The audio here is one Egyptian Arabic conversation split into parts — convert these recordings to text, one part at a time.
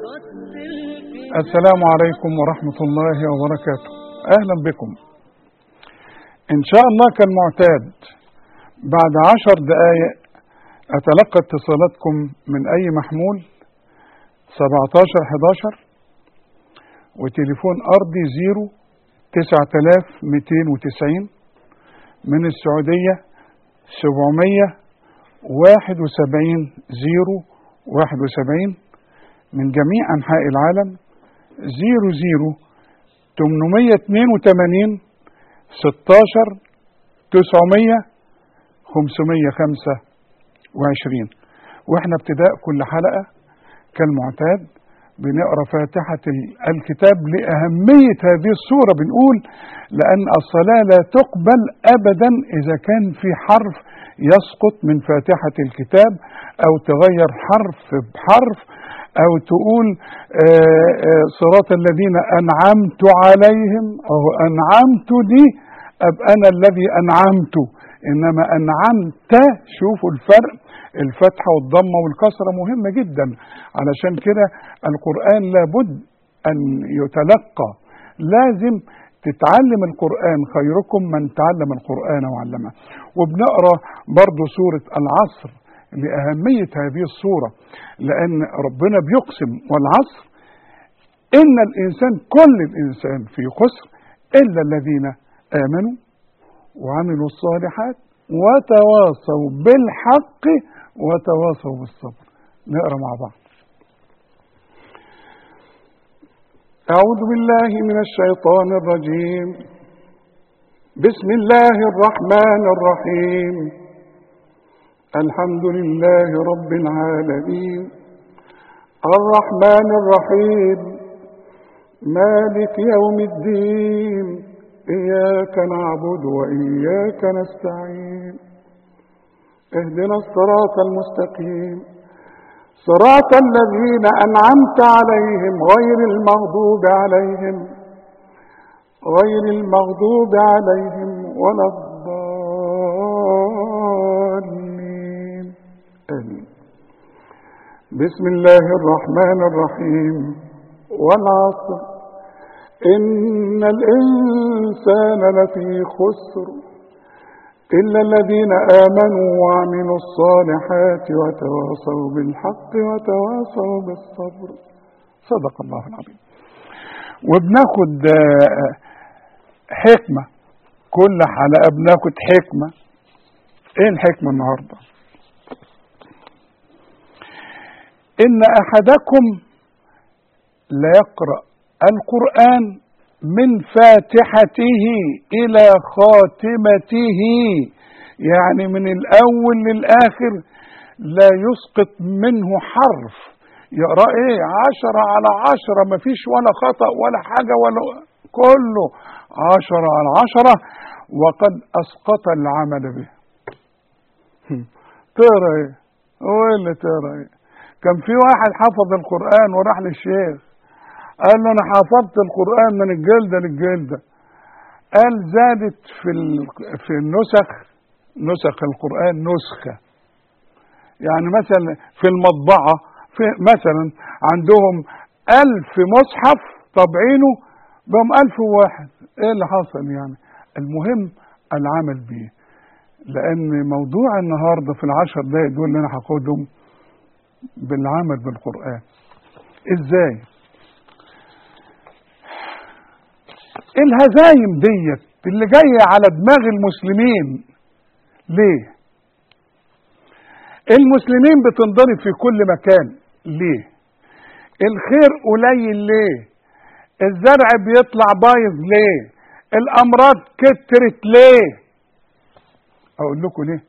السلام عليكم ورحمة الله وبركاته أهلا بكم إن شاء الله كالمعتاد بعد عشر دقايق أتلقى اتصالاتكم من أي محمول 17 11 وتليفون أرضي 0 9290 من السعودية 771 0 71 من جميع أنحاء العالم 00 882 16 900 525 واحنا ابتداء كل حلقة كالمعتاد بنقرا فاتحة الكتاب لأهمية هذه السورة بنقول لأن الصلاة لا تقبل أبدا إذا كان في حرف يسقط من فاتحة الكتاب أو تغير حرف بحرف أو تقول آآ آآ صراط الذين أنعمت عليهم أو أنعمت دي أبقى أنا الذي أنعمت إنما أنعمت شوفوا الفرق الفتحة والضمة والكسرة مهمة جدا علشان كده القرآن لابد أن يتلقى لازم تتعلم القرآن خيركم من تعلم القرآن وعلمه وبنقرأ برضو سورة العصر لأهمية هذه الصورة لأن ربنا بيقسم والعصر إن الإنسان كل الإنسان في خسر إلا الذين آمنوا وعملوا الصالحات وتواصوا بالحق وتواصوا بالصبر نقرا مع بعض أعوذ بالله من الشيطان الرجيم بسم الله الرحمن الرحيم الحمد لله رب العالمين الرحمن الرحيم مالك يوم الدين إياك نعبد وإياك نستعين اهدنا الصراط المستقيم صراط الذين أنعمت عليهم غير المغضوب عليهم غير المغضوب عليهم ولا الضالين آمين بسم الله الرحمن الرحيم والعصر إن الإنسان لفي خسر إلا الذين آمنوا وعملوا الصالحات وتواصوا بالحق وتواصوا بالصبر صدق الله العظيم وبناخد حكمة كل حلقة بناخد حكمة ايه الحكمة النهاردة إن أحدكم لا يقرأ القرآن من فاتحته إلى خاتمته يعني من الأول للآخر لا يسقط منه حرف يقرأ إيه عشرة على عشرة ما فيش ولا خطأ ولا حاجة ولا كله عشرة على عشرة وقد أسقط العمل به تقرأ إيه هو اللي تقرأ إيه كان في واحد حفظ القرآن وراح للشيخ قال له انا حفظت القران من الجلده للجلده قال زادت في في النسخ نسخ القران نسخه يعني مثلا في المطبعه في مثلا عندهم ألف مصحف طابعينه بهم ألف وواحد ايه اللي حصل يعني المهم العمل به لان موضوع النهارده في العشر دقايق دول اللي انا هاخدهم بالعمل بالقران ازاي الهزايم ديت اللي جاية على دماغ المسلمين ليه المسلمين بتنضرب في كل مكان ليه الخير قليل ليه الزرع بيطلع بايظ ليه الامراض كترت ليه اقول لكم ليه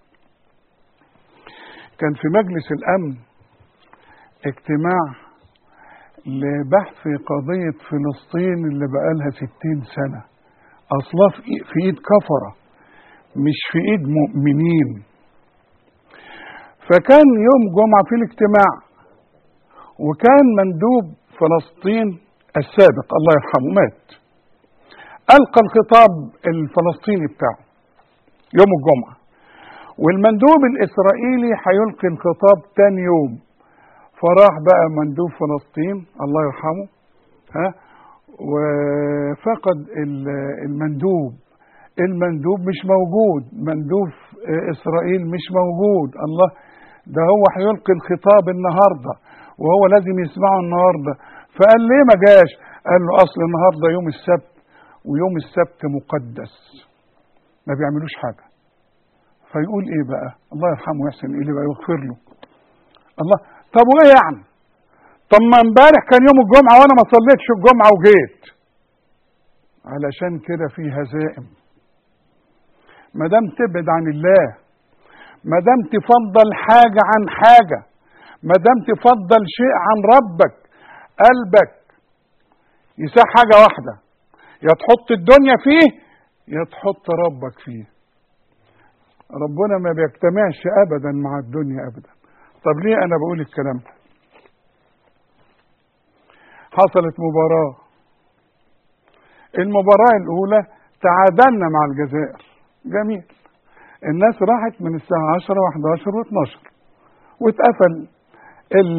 كان في مجلس الامن اجتماع لبحث قضية فلسطين اللي بقالها ستين سنة أصلا في إيد كفرة مش في إيد مؤمنين فكان يوم جمعة في الاجتماع وكان مندوب فلسطين السابق الله يرحمه مات ألقى الخطاب الفلسطيني بتاعه يوم الجمعة والمندوب الإسرائيلي هيلقي الخطاب تاني يوم فراح بقى مندوب فلسطين الله يرحمه ها وفقد ال- المندوب المندوب مش موجود مندوب آه، اسرائيل مش موجود الله ده هو هيلقي الخطاب النهارده وهو لازم يسمعه النهارده فقال ليه ما جاش قال له اصل النهارده يوم السبت ويوم السبت مقدس ما بيعملوش حاجه فيقول ايه بقى الله يرحمه ويحسن اليه بقى يغفر له الله طب وايه يعني طب ما امبارح كان يوم الجمعه وانا ما صليتش الجمعه وجيت علشان كده في هزائم ما دام تبعد عن الله ما دام تفضل حاجه عن حاجه ما دام تفضل شيء عن ربك قلبك يساع حاجه واحده يا تحط الدنيا فيه يا تحط ربك فيه ربنا ما بيجتمعش ابدا مع الدنيا ابدا طب ليه انا بقول الكلام ده حصلت مباراة المباراة الأولى تعادلنا مع الجزائر جميل الناس راحت من الساعة 10 و11 و12 واتقفل ال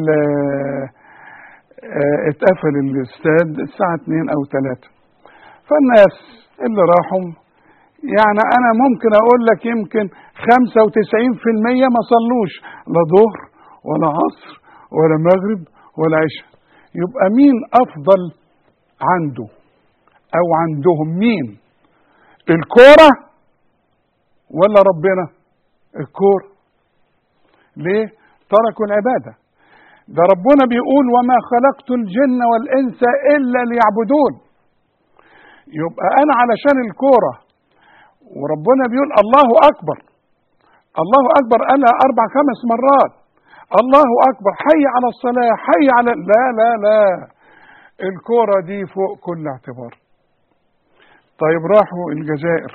آه، اتقفل الاستاد الساعة 2 أو 3 فالناس اللي راحوا يعني أنا ممكن أقول لك يمكن 95% ما صلوش لا ظهر ولا عصر ولا مغرب ولا عشاء يبقى مين أفضل عنده أو عندهم مين الكورة ولا ربنا الكورة ليه تركوا العبادة ده ربنا بيقول وما خلقت الجن والإنس إلا ليعبدون يبقى أنا علشان الكورة وربنا بيقول الله أكبر الله أكبر قالها أربع خمس مرات الله أكبر حي على الصلاة حي على لا لا لا الكورة دي فوق كل اعتبار طيب راحوا الجزائر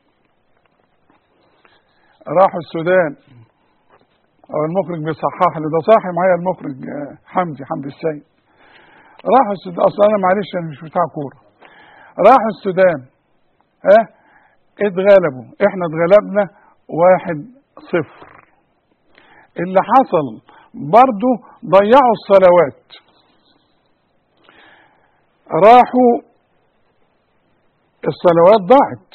راحوا السودان أو المخرج بيصحح لي ده صاحي معايا المخرج آه، حمدي حمدي السيد راحوا السودان أصل أنا معلش أنا مش بتاع كورة راحوا السودان ها اتغلبوا احنا اتغلبنا واحد صفر اللي حصل برضو ضيعوا الصلوات راحوا الصلوات ضاعت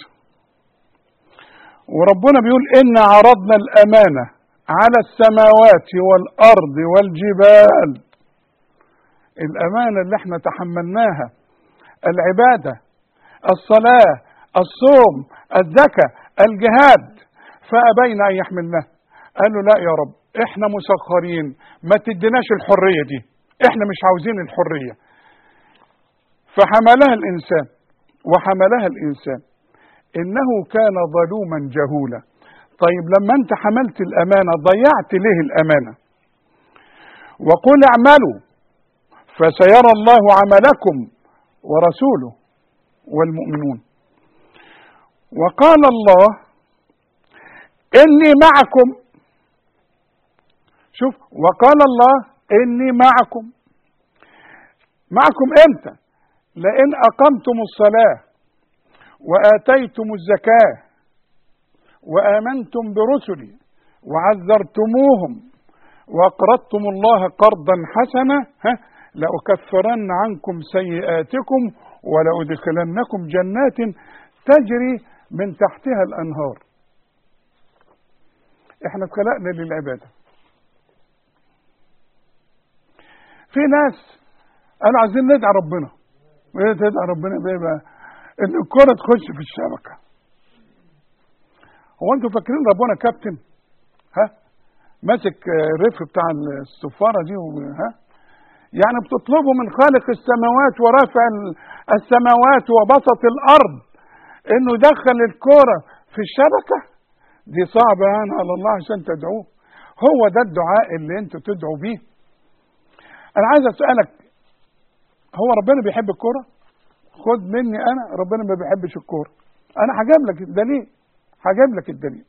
وربنا بيقول إن عرضنا الأمانة على السماوات والأرض والجبال الأمانة اللي احنا تحملناها العبادة الصلاة الصوم الزكاة الجهاد فأبين أن يحملناه قالوا لا يا رب احنا مسخرين ما تديناش الحرية دي احنا مش عاوزين الحرية فحملها الإنسان وحملها الإنسان إنه كان ظلوما جهولا طيب لما أنت حملت الأمانة ضيعت ليه الأمانة وقل اعملوا فسيرى الله عملكم ورسوله والمؤمنون وقال الله إني معكم شوف وقال الله إني معكم معكم إمتى لئن أقمتم الصلاة وآتيتم الزكاة وآمنتم برسلي وعذرتموهم وأقرضتم الله قرضا حسنا ها لأكفرن عنكم سيئاتكم ولأدخلنكم جنات تجري من تحتها الأنهار احنا اتخلقنا للعبادة في ناس قالوا عايزين ندعي ربنا ايه تدعي ربنا بايه بقى ان الكرة تخش في الشبكة هو انتوا فاكرين ربنا كابتن ها ماسك الرف بتاع الصفارة دي و- ها يعني بتطلبوا من خالق السماوات ورافع ال- السماوات وبسط الارض انه يدخل الكرة في الشبكة دي صعبة يعني على الله عشان تدعوه هو ده الدعاء اللي انتوا تدعوا بيه انا عايز اسألك هو ربنا بيحب الكرة خد مني انا ربنا ما بيحبش الكورة انا هجيب لك الدليل هجيب لك الدليل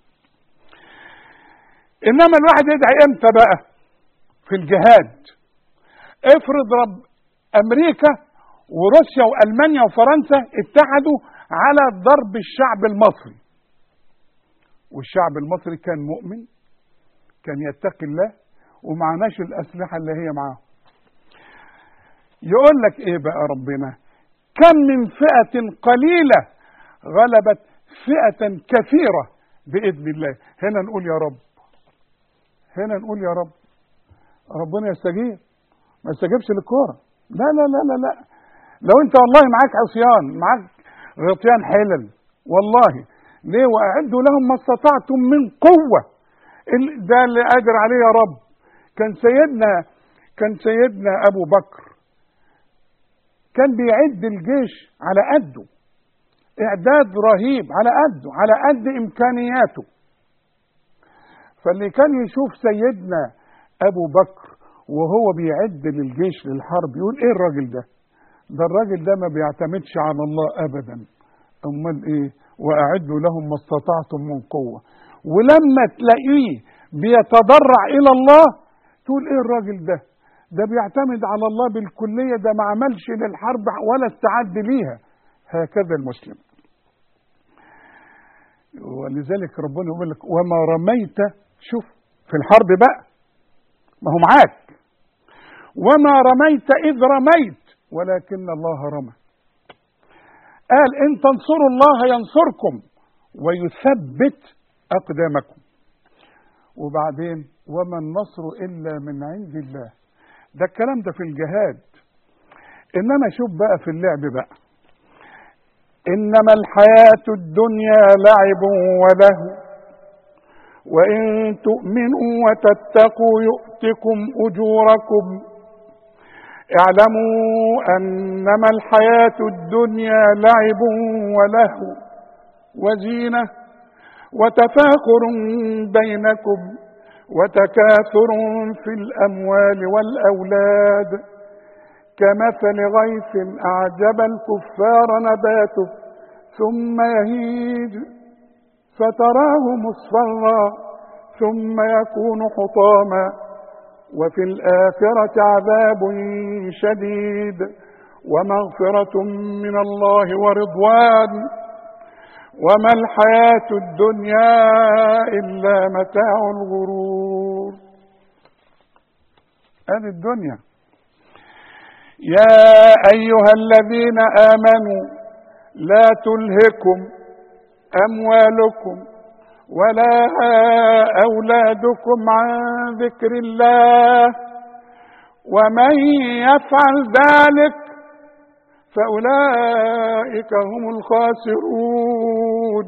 انما الواحد يدعي امتى بقى في الجهاد افرض رب امريكا وروسيا والمانيا وفرنسا اتحدوا على ضرب الشعب المصري والشعب المصري كان مؤمن كان يتقي الله ومعناش الأسلحة اللي هي معاهم يقول لك إيه بقى ربنا كم من فئة قليلة غلبت فئة كثيرة بإذن الله هنا نقول يا رب هنا نقول يا رب ربنا يستجيب ما يستجيبش للكورة لا لا لا لا لا لو انت والله معاك عصيان معاك غطيان حلل والله ليه واعدوا لهم ما استطعتم من قوه ال- ده اللي قادر عليه يا رب كان سيدنا كان سيدنا ابو بكر كان بيعد الجيش على قده اعداد رهيب على قده على قد امكانياته فاللي كان يشوف سيدنا ابو بكر وهو بيعد للجيش للحرب يقول ايه الراجل ده ده الراجل ده ما بيعتمدش على الله ابدا امال ايه واعدوا لهم ما استطعتم من قوه ولما تلاقيه بيتضرع الى الله تقول ايه الراجل ده ده بيعتمد على الله بالكليه ده ما عملش للحرب ولا استعد ليها هكذا المسلم ولذلك ربنا يقول لك وما رميت شوف في الحرب بقى ما هو معاك وما رميت اذ رميت ولكن الله رمى قال ان تنصروا الله ينصركم ويثبت اقدامكم وبعدين وما النصر الا من عند الله ده الكلام ده في الجهاد انما شوف بقى في اللعب بقى انما الحياه الدنيا لعب وله وان تؤمنوا وتتقوا يؤتكم اجوركم اعلموا انما الحياه الدنيا لعب ولهو وزينه وتفاخر بينكم وتكاثر في الاموال والاولاد كمثل غيث اعجب الكفار نباته ثم يهيج فتراه مصفرا ثم يكون حطاما وفي الآخرة عذاب شديد ومغفرة من الله ورضوان وما الحياة الدنيا إلا متاع الغرور هذه الدنيا يا أيها الذين آمنوا لا تلهكم أموالكم ولا أولادكم عن ذكر الله ومن يفعل ذلك فأولئك هم الخاسرون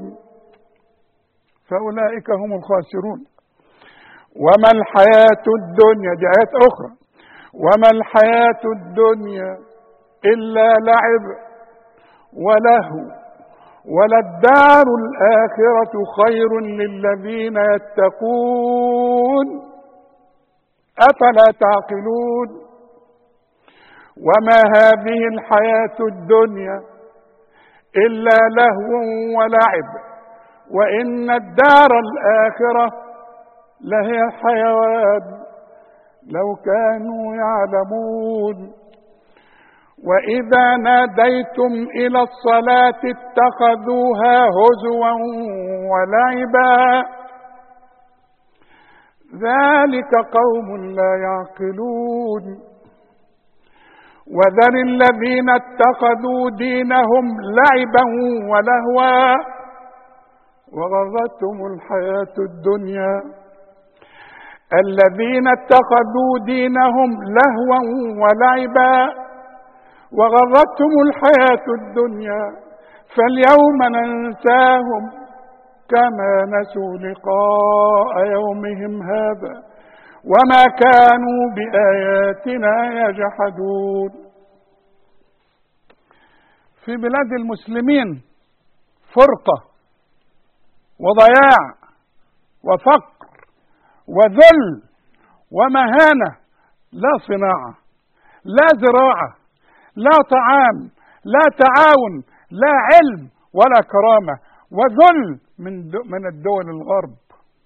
فأولئك هم الخاسرون وما الحياة الدنيا دي آيات أخرى وما الحياة الدنيا إلا لعب ولهو وللدار الآخرة خير للذين يتقون أفلا تعقلون وما هذه الحياة الدنيا إلا لهو ولعب وإن الدار الآخرة لهي الحيوان لو كانوا يعلمون وإذا ناديتم إلى الصلاة اتخذوها هزوا ولعبا ذلك قوم لا يعقلون وذر الذين اتخذوا دينهم لعبا ولهوا وغرتهم الحياة الدنيا الذين اتخذوا دينهم لهوا ولعبا وغرتهم الحياة الدنيا فاليوم ننساهم كما نسوا لقاء يومهم هذا وما كانوا بآياتنا يجحدون في بلاد المسلمين فرقة وضياع وفقر وذل ومهانة لا صناعة لا زراعة لا طعام لا تعاون لا علم ولا كرامة وذل من من الدول الغرب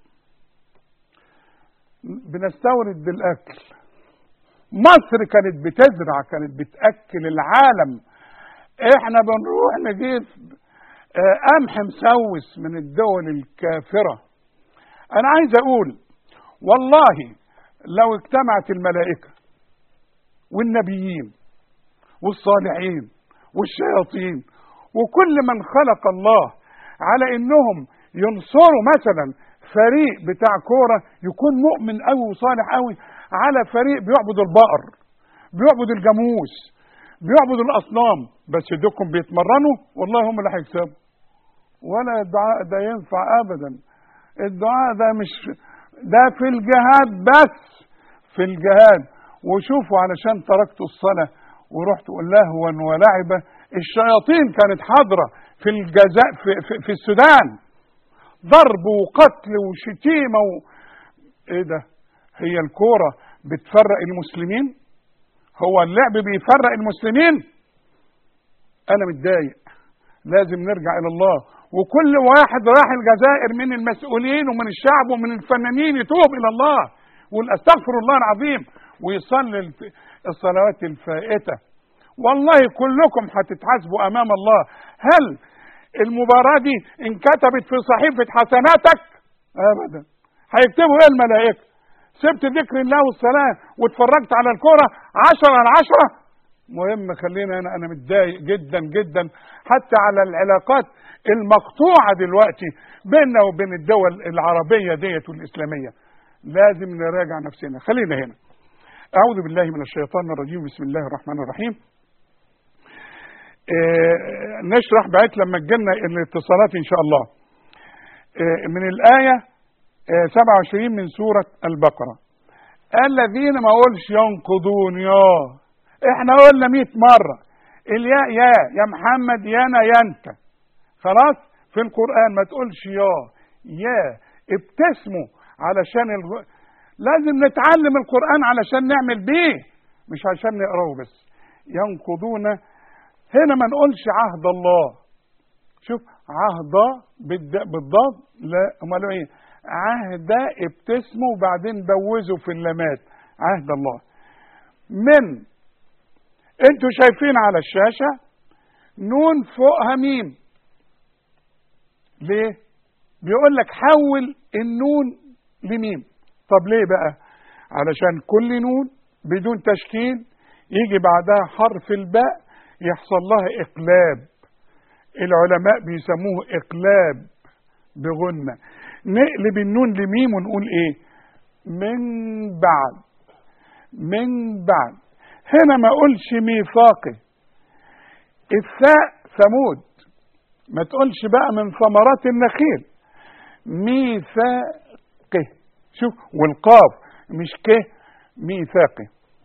بنستورد بالاكل مصر كانت بتزرع كانت بتاكل العالم احنا بنروح نجيب قمح مسوس من الدول الكافره انا عايز اقول والله لو اجتمعت الملائكة والنبيين والصالحين والشياطين وكل من خلق الله على انهم ينصروا مثلا فريق بتاع كوره يكون مؤمن قوي وصالح قوي على فريق بيعبد البقر بيعبد الجاموس بيعبد الاصنام بس دوكم بيتمرنوا والله هم اللي هيكسبوا ولا الدعاء ده ينفع ابدا الدعاء ده مش ده في الجهاد بس في الجهاد وشوفوا علشان تركتوا الصلاه ورحتوا لهوا ولعبه الشياطين كانت حاضره في الجزاء في, في, في السودان ضرب وقتل وشتيمه و... ايه ده هي الكوره بتفرق المسلمين هو اللعب بيفرق المسلمين انا متضايق لازم نرجع الى الله وكل واحد راح الجزائر من المسؤولين ومن الشعب ومن الفنانين يتوب الى الله ويقول استغفر الله العظيم ويصلي الف- الصلوات الفائته والله كلكم هتتحاسبوا امام الله هل المباراه دي انكتبت في صحيفه حسناتك ابدا هيكتبوا ايه الملائكه سبت ذكر الله والصلاه واتفرجت على الكوره عشرة على عشرة مهم خلينا انا انا متضايق جدا جدا حتى على العلاقات المقطوعه دلوقتي بيننا وبين الدول العربيه ديت والاسلاميه لازم نراجع نفسنا خلينا هنا اعوذ بالله من الشيطان الرجيم بسم الله الرحمن الرحيم آه، نشرح بعد لما تجينا الاتصالات ان شاء الله آه، من الايه آه، 27 من سوره البقره الذين ما اقولش ينقضون يا احنا قلنا 100 مره الياء يا يا محمد يا انا يا انت خلاص في القران ما تقولش يا يا ابتسموا علشان الغ... لازم نتعلم القران علشان نعمل بيه مش عشان نقراه بس ينقضون هنا ما نقولش عهد الله شوف عهد بالد- بالضاد لا امال ايه عهد ابتسموا وبعدين بوزوا في اللامات عهد الله من انتوا شايفين على الشاشة نون فوقها ميم ليه بيقول لك حول النون لميم طب ليه بقى علشان كل نون بدون تشكيل يجي بعدها حرف الباء يحصل لها اقلاب العلماء بيسموه اقلاب بغنة نقلب النون لميم ونقول ايه من بعد من بعد هنا ما اقولش ميثاقي الثاء ثمود ما تقولش بقى من ثمرات النخيل ميثاقه شوف والقاف مش كه ميثاقه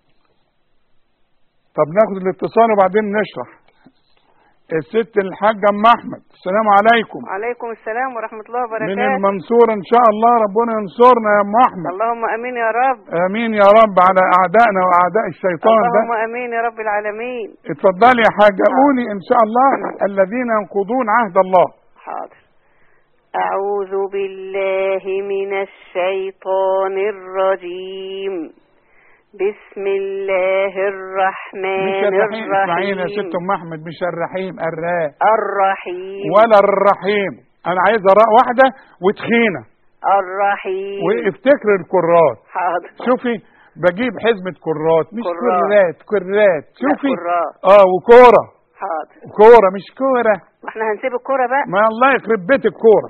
طب ناخد الاتصال وبعدين نشرح الست الحاجة ام احمد السلام عليكم عليكم السلام ورحمة الله من وبركاته المنصورة ان شاء الله ربنا ينصرنا يا ام احمد اللهم امين يا رب امين يا رب على اعدائنا واعداء الشيطان ده اللهم امين يا رب العالمين اتفضلي يا حاجة قولي ان شاء الله الذين ينقضون عهد الله حاضر أعوذ بالله من الشيطان الرجيم بسم الله مش الرحمن الرحيم اسمعينا يا ست الرحيم ام احمد مش الرحيم الراء الرحيم ولا الرحيم انا عايز راء واحده وتخينه الرحيم وافتكر الكرات حاضر شوفي بجيب حزمه كرات مش كرات. كرات كرات لا، شوفي كرات. اه وكوره حاضر كوره مش كوره ما احنا هنسيب الكرة بقى ما الله يخرب بيت الكوره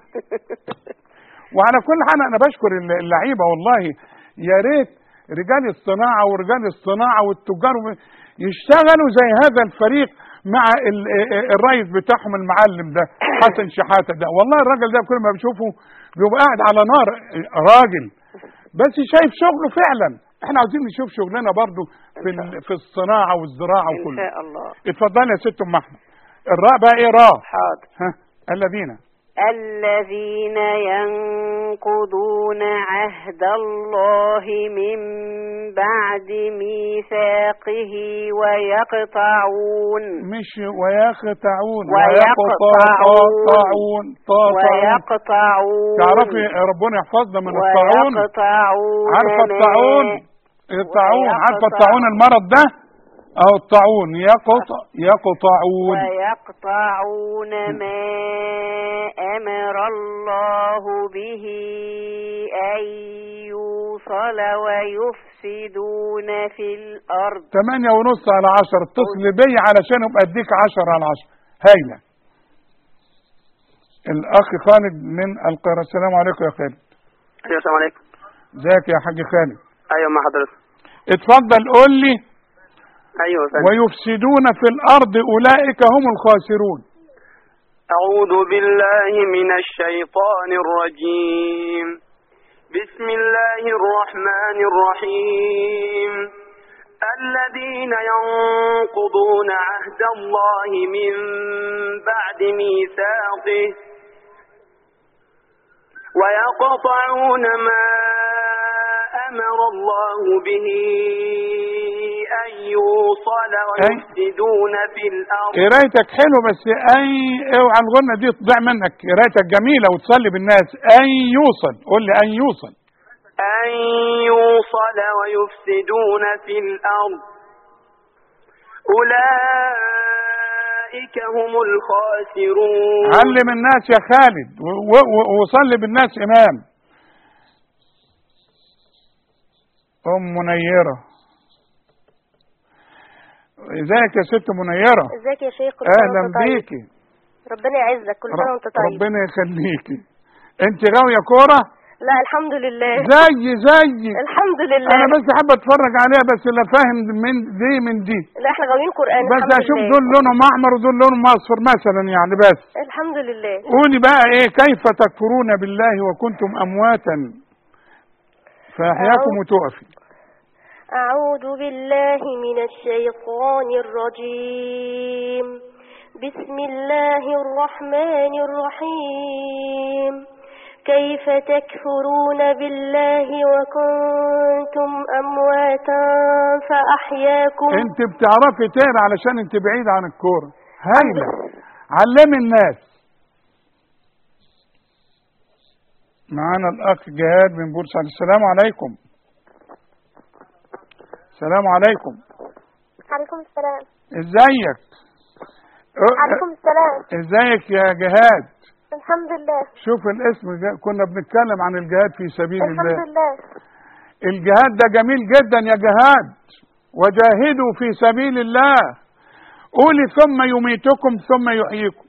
وعلى كل حال انا بشكر اللعيبه والله يا ريت رجال الصناعه ورجال الصناعه والتجار يشتغلوا زي هذا الفريق مع ال- الرئيس بتاعهم المعلم ده حسن شحاته ده والله الراجل ده كل ما بشوفه بيبقى قاعد على نار راجل بس شايف شغله فعلا احنا عاوزين نشوف شغلنا برضو في ال- في الصناعه والزراعه إن وكله شاء الله اتفضلي يا ست ام احمد الراء بقى ايه راء حاضر ها الذين الذين ينقضون عهد الله من بعد ميثاقه ويقطعون مش ويقطعون ويقطعون. ويقطعون طاعون ويقطعون تعرفي ربنا يحفظنا من الطاعون ويقطعون عارفه ما- الطاعون الطاعون عارفه ويقطعون. الطاعون المرض ده أو الطاعون يقطع يقطعون ويقطعون ما أمر الله به أن يوصل ويفسدون في الأرض ثمانية ونص على عشر اتصل بي علشان ابقى اديك عشر على عشر هايلة الأخ خالد من القاهرة السلام عليكم يا خالد ايوه السلام عليكم ازيك يا حاج خالد ايوه مع حضرتك اتفضل قول لي ايوه فندم. ويفسدون في الأرض أولئك هم الخاسرون اعوذ بالله من الشيطان الرجيم بسم الله الرحمن الرحيم الذين ينقضون عهد الله من بعد ميثاقه ويقطعون ما أمر الله به أن يوصل ويفسدون في الأرض قرايتك حلو بس أي اوعى الغنة دي تضيع منك قرايتك جميلة وتصلي بالناس أن يوصل قول لي أن يوصل أن يوصل ويفسدون في الأرض أولئك هم الخاسرون علم الناس يا خالد و- و- و- وصلي بالناس إمام أم منيرة ازيك يا ست منيرة ازيك يا شيخ كل سنة أهلا وانت طيب بيكي ربنا يعزك كل سنة وانت طيب ربنا يخليكي أنت غاوية كورة لا الحمد لله زي زي الحمد لله أنا بس حابة أتفرج عليها بس لا فاهم من دي من دي لا احنا غاويين قرآن بس الحمد اشوف لله دول لونهم احمر ودول لونهم اصفر مثلا يعني بس الحمد لله قولي بقى ايه كيف تكفرون بالله وكنتم امواتا فاحياكم وتقفي أعوذ بالله من الشيطان الرجيم بسم الله الرحمن الرحيم كيف تكفرون بالله وكنتم أمواتا فأحياكم انت بتعرفي تقرا علشان انت بعيد عن الكوره هايله علمي الناس معانا الاخ جهاد من بورسعيد السلام عليكم السلام عليكم عليكم السلام ازيك عليكم السلام ازيك يا جهاد الحمد لله شوف الاسم جا- كنا بنتكلم عن الجهاد في سبيل الله لله الجهاد ده جميل جدا يا جهاد وجاهدوا في سبيل الله قولي ثم يميتكم ثم يحييكم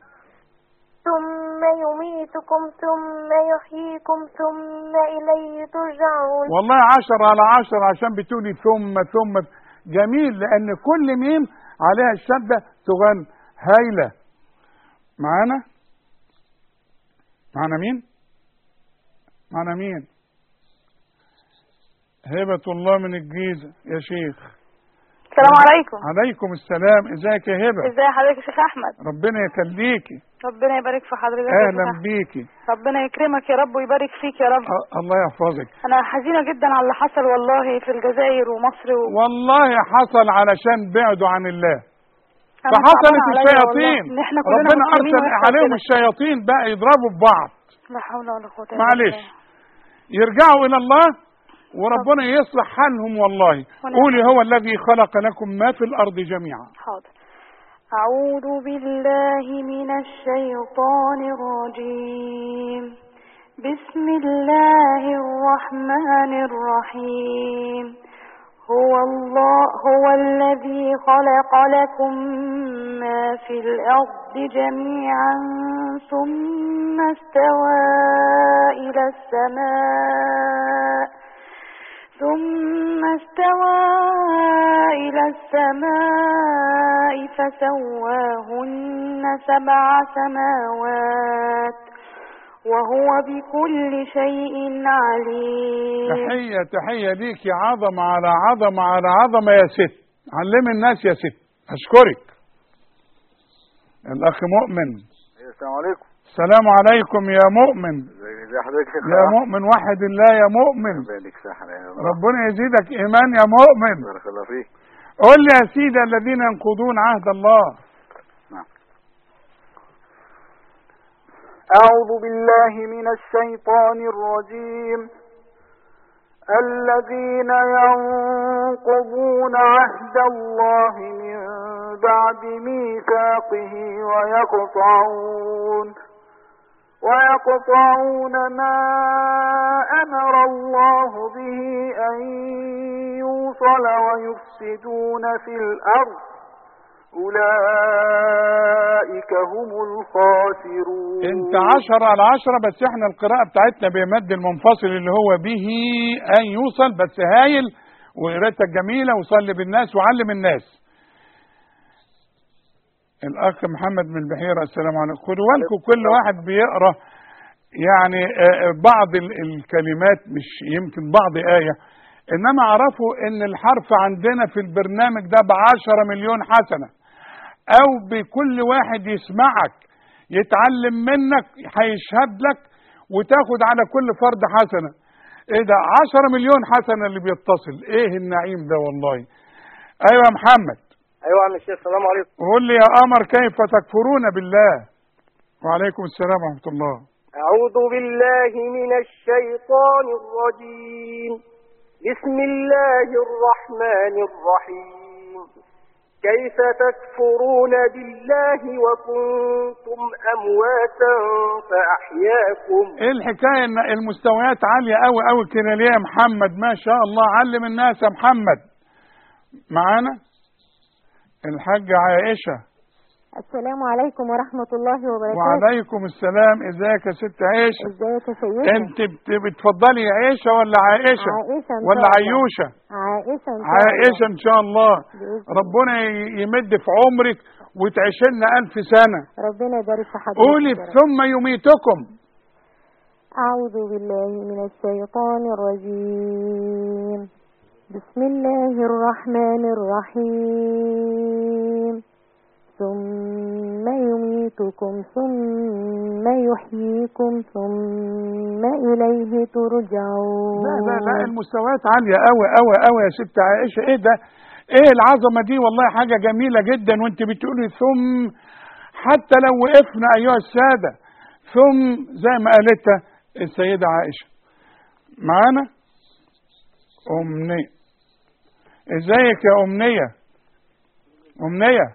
ثم يميتكم ثم يحييكم ثم إليه ترجعون والله عشر على عشر عشان بتقولي ثم ثم جميل لأن كل ميم عليها الشدة تغن هايلة معانا معانا مين معانا مين هبة الله من الجيزة يا شيخ السلام عليكم عليكم السلام ازيك يا هبة ازي حضرتك يا شيخ احمد ربنا يخليكي ربنا يبارك في حضرتك يا شيخ اهلا أحمد. بيكي ربنا يكرمك يا رب ويبارك فيك يا رب أ- الله يحفظك انا حزينه جدا على اللي حصل والله في الجزائر ومصر و... والله حصل علشان بعدوا عن الله أنا فحصلت صعبان عليا الشياطين والله إن احنا كلنا ربنا مسلمين ارسل ويحصل عليهم كده. الشياطين بقى يضربوا ببعض لا حول ولا قوه الا معلش بالله يرجعوا الى الله وربنا يصلح حالهم والله ونعم. قولي هو الذي خلق لكم ما في الارض جميعا حاضر أعوذ بالله من الشيطان الرجيم بسم الله الرحمن الرحيم هو الله هو الذي خلق لكم ما في الأرض جميعا ثم استوى إلى السماء ثم استوى إلى السماء فسواهن سبع سماوات وهو بكل شيء عليم تحية تحية ليك يا عظمة على عظمة على عظمة يا ست علمي الناس يا ست أشكرك الأخ مؤمن السلام عليكم السلام عليكم يا مؤمن ازي ازي حضرتك يا مؤمن وحد الله يا مؤمن بالك صحة يا رب ربنا يزيدك إيمان يا مؤمن بارك الله فيك قل لي يا سيدي الذين ينقضون عهد الله أعوذ بالله من الشيطان الرجيم الذين ينقضون عهد الله من بعد ميثاقه ويقطعون ويقطعون ما أمر الله به أن يوصل ويفسدون في الأرض أولئك هم الخاسرون انت عشرة على عشرة بس احنا القراءة بتاعتنا بمد المنفصل اللي هو به ان يوصل بس هايل وقراءتك جميلة وصلي بالناس وعلم الناس الاخ محمد من البحيرة السلام عليكم خدوا بالكم كل واحد بيقرا يعني آه، آه، بعض ال- الكلمات مش يمكن بعض آية انما اعرفوا ان الحرف عندنا في البرنامج ده بعشرة مليون حسنة او بكل واحد يسمعك يتعلم منك هيشهد لك وتاخد على كل فرد حسنة ايه ده عشرة مليون حسنة اللي بيتصل ايه النعيم ده والله ايوه يا محمد ايوه يا عم الشيخ السلام عليكم قول لي يا قمر كيف تكفرون بالله وعليكم السلام ورحمة الله اعوذ بالله من الشيطان الرجيم بسم الله الرحمن الرحيم كيف تكفرون بالله وكنتم امواتا فاحياكم ايه الحكاية ان المستويات عالية قوي قوي كده ليه يا محمد ما شاء الله علم الناس يا محمد معانا الحاجة عائشة السلام عليكم ورحمة الله وبركاته وعليكم السلام ازيك يا ست عائشة ازيك يا سيدنا انت بت- بتفضلي عائشة ولا عائشة عائشة إن ولا شاء الله. عيوشة عائشة إن شاء عائشة ان شاء الله بإذن ربنا ي- يمد في عمرك وتعيش لنا ألف سنة ربنا يبارك في حضرتك قولي يا رب. ثم يميتكم أعوذ بالله من الشيطان الرجيم بسم الله الرحمن الرحيم ثم يميتكم ثم يحييكم ثم إليه ترجعون لا لا لا المستويات عالية قوي قوي قوي يا ست عائشة ايه ده ايه العظمة دي والله حاجة جميلة جدا وانت بتقولي ثم حتى لو وقفنا ايها السادة ثم زي ما قالتها السيدة عائشة معانا أمنية ازيك يا أمنية أمنية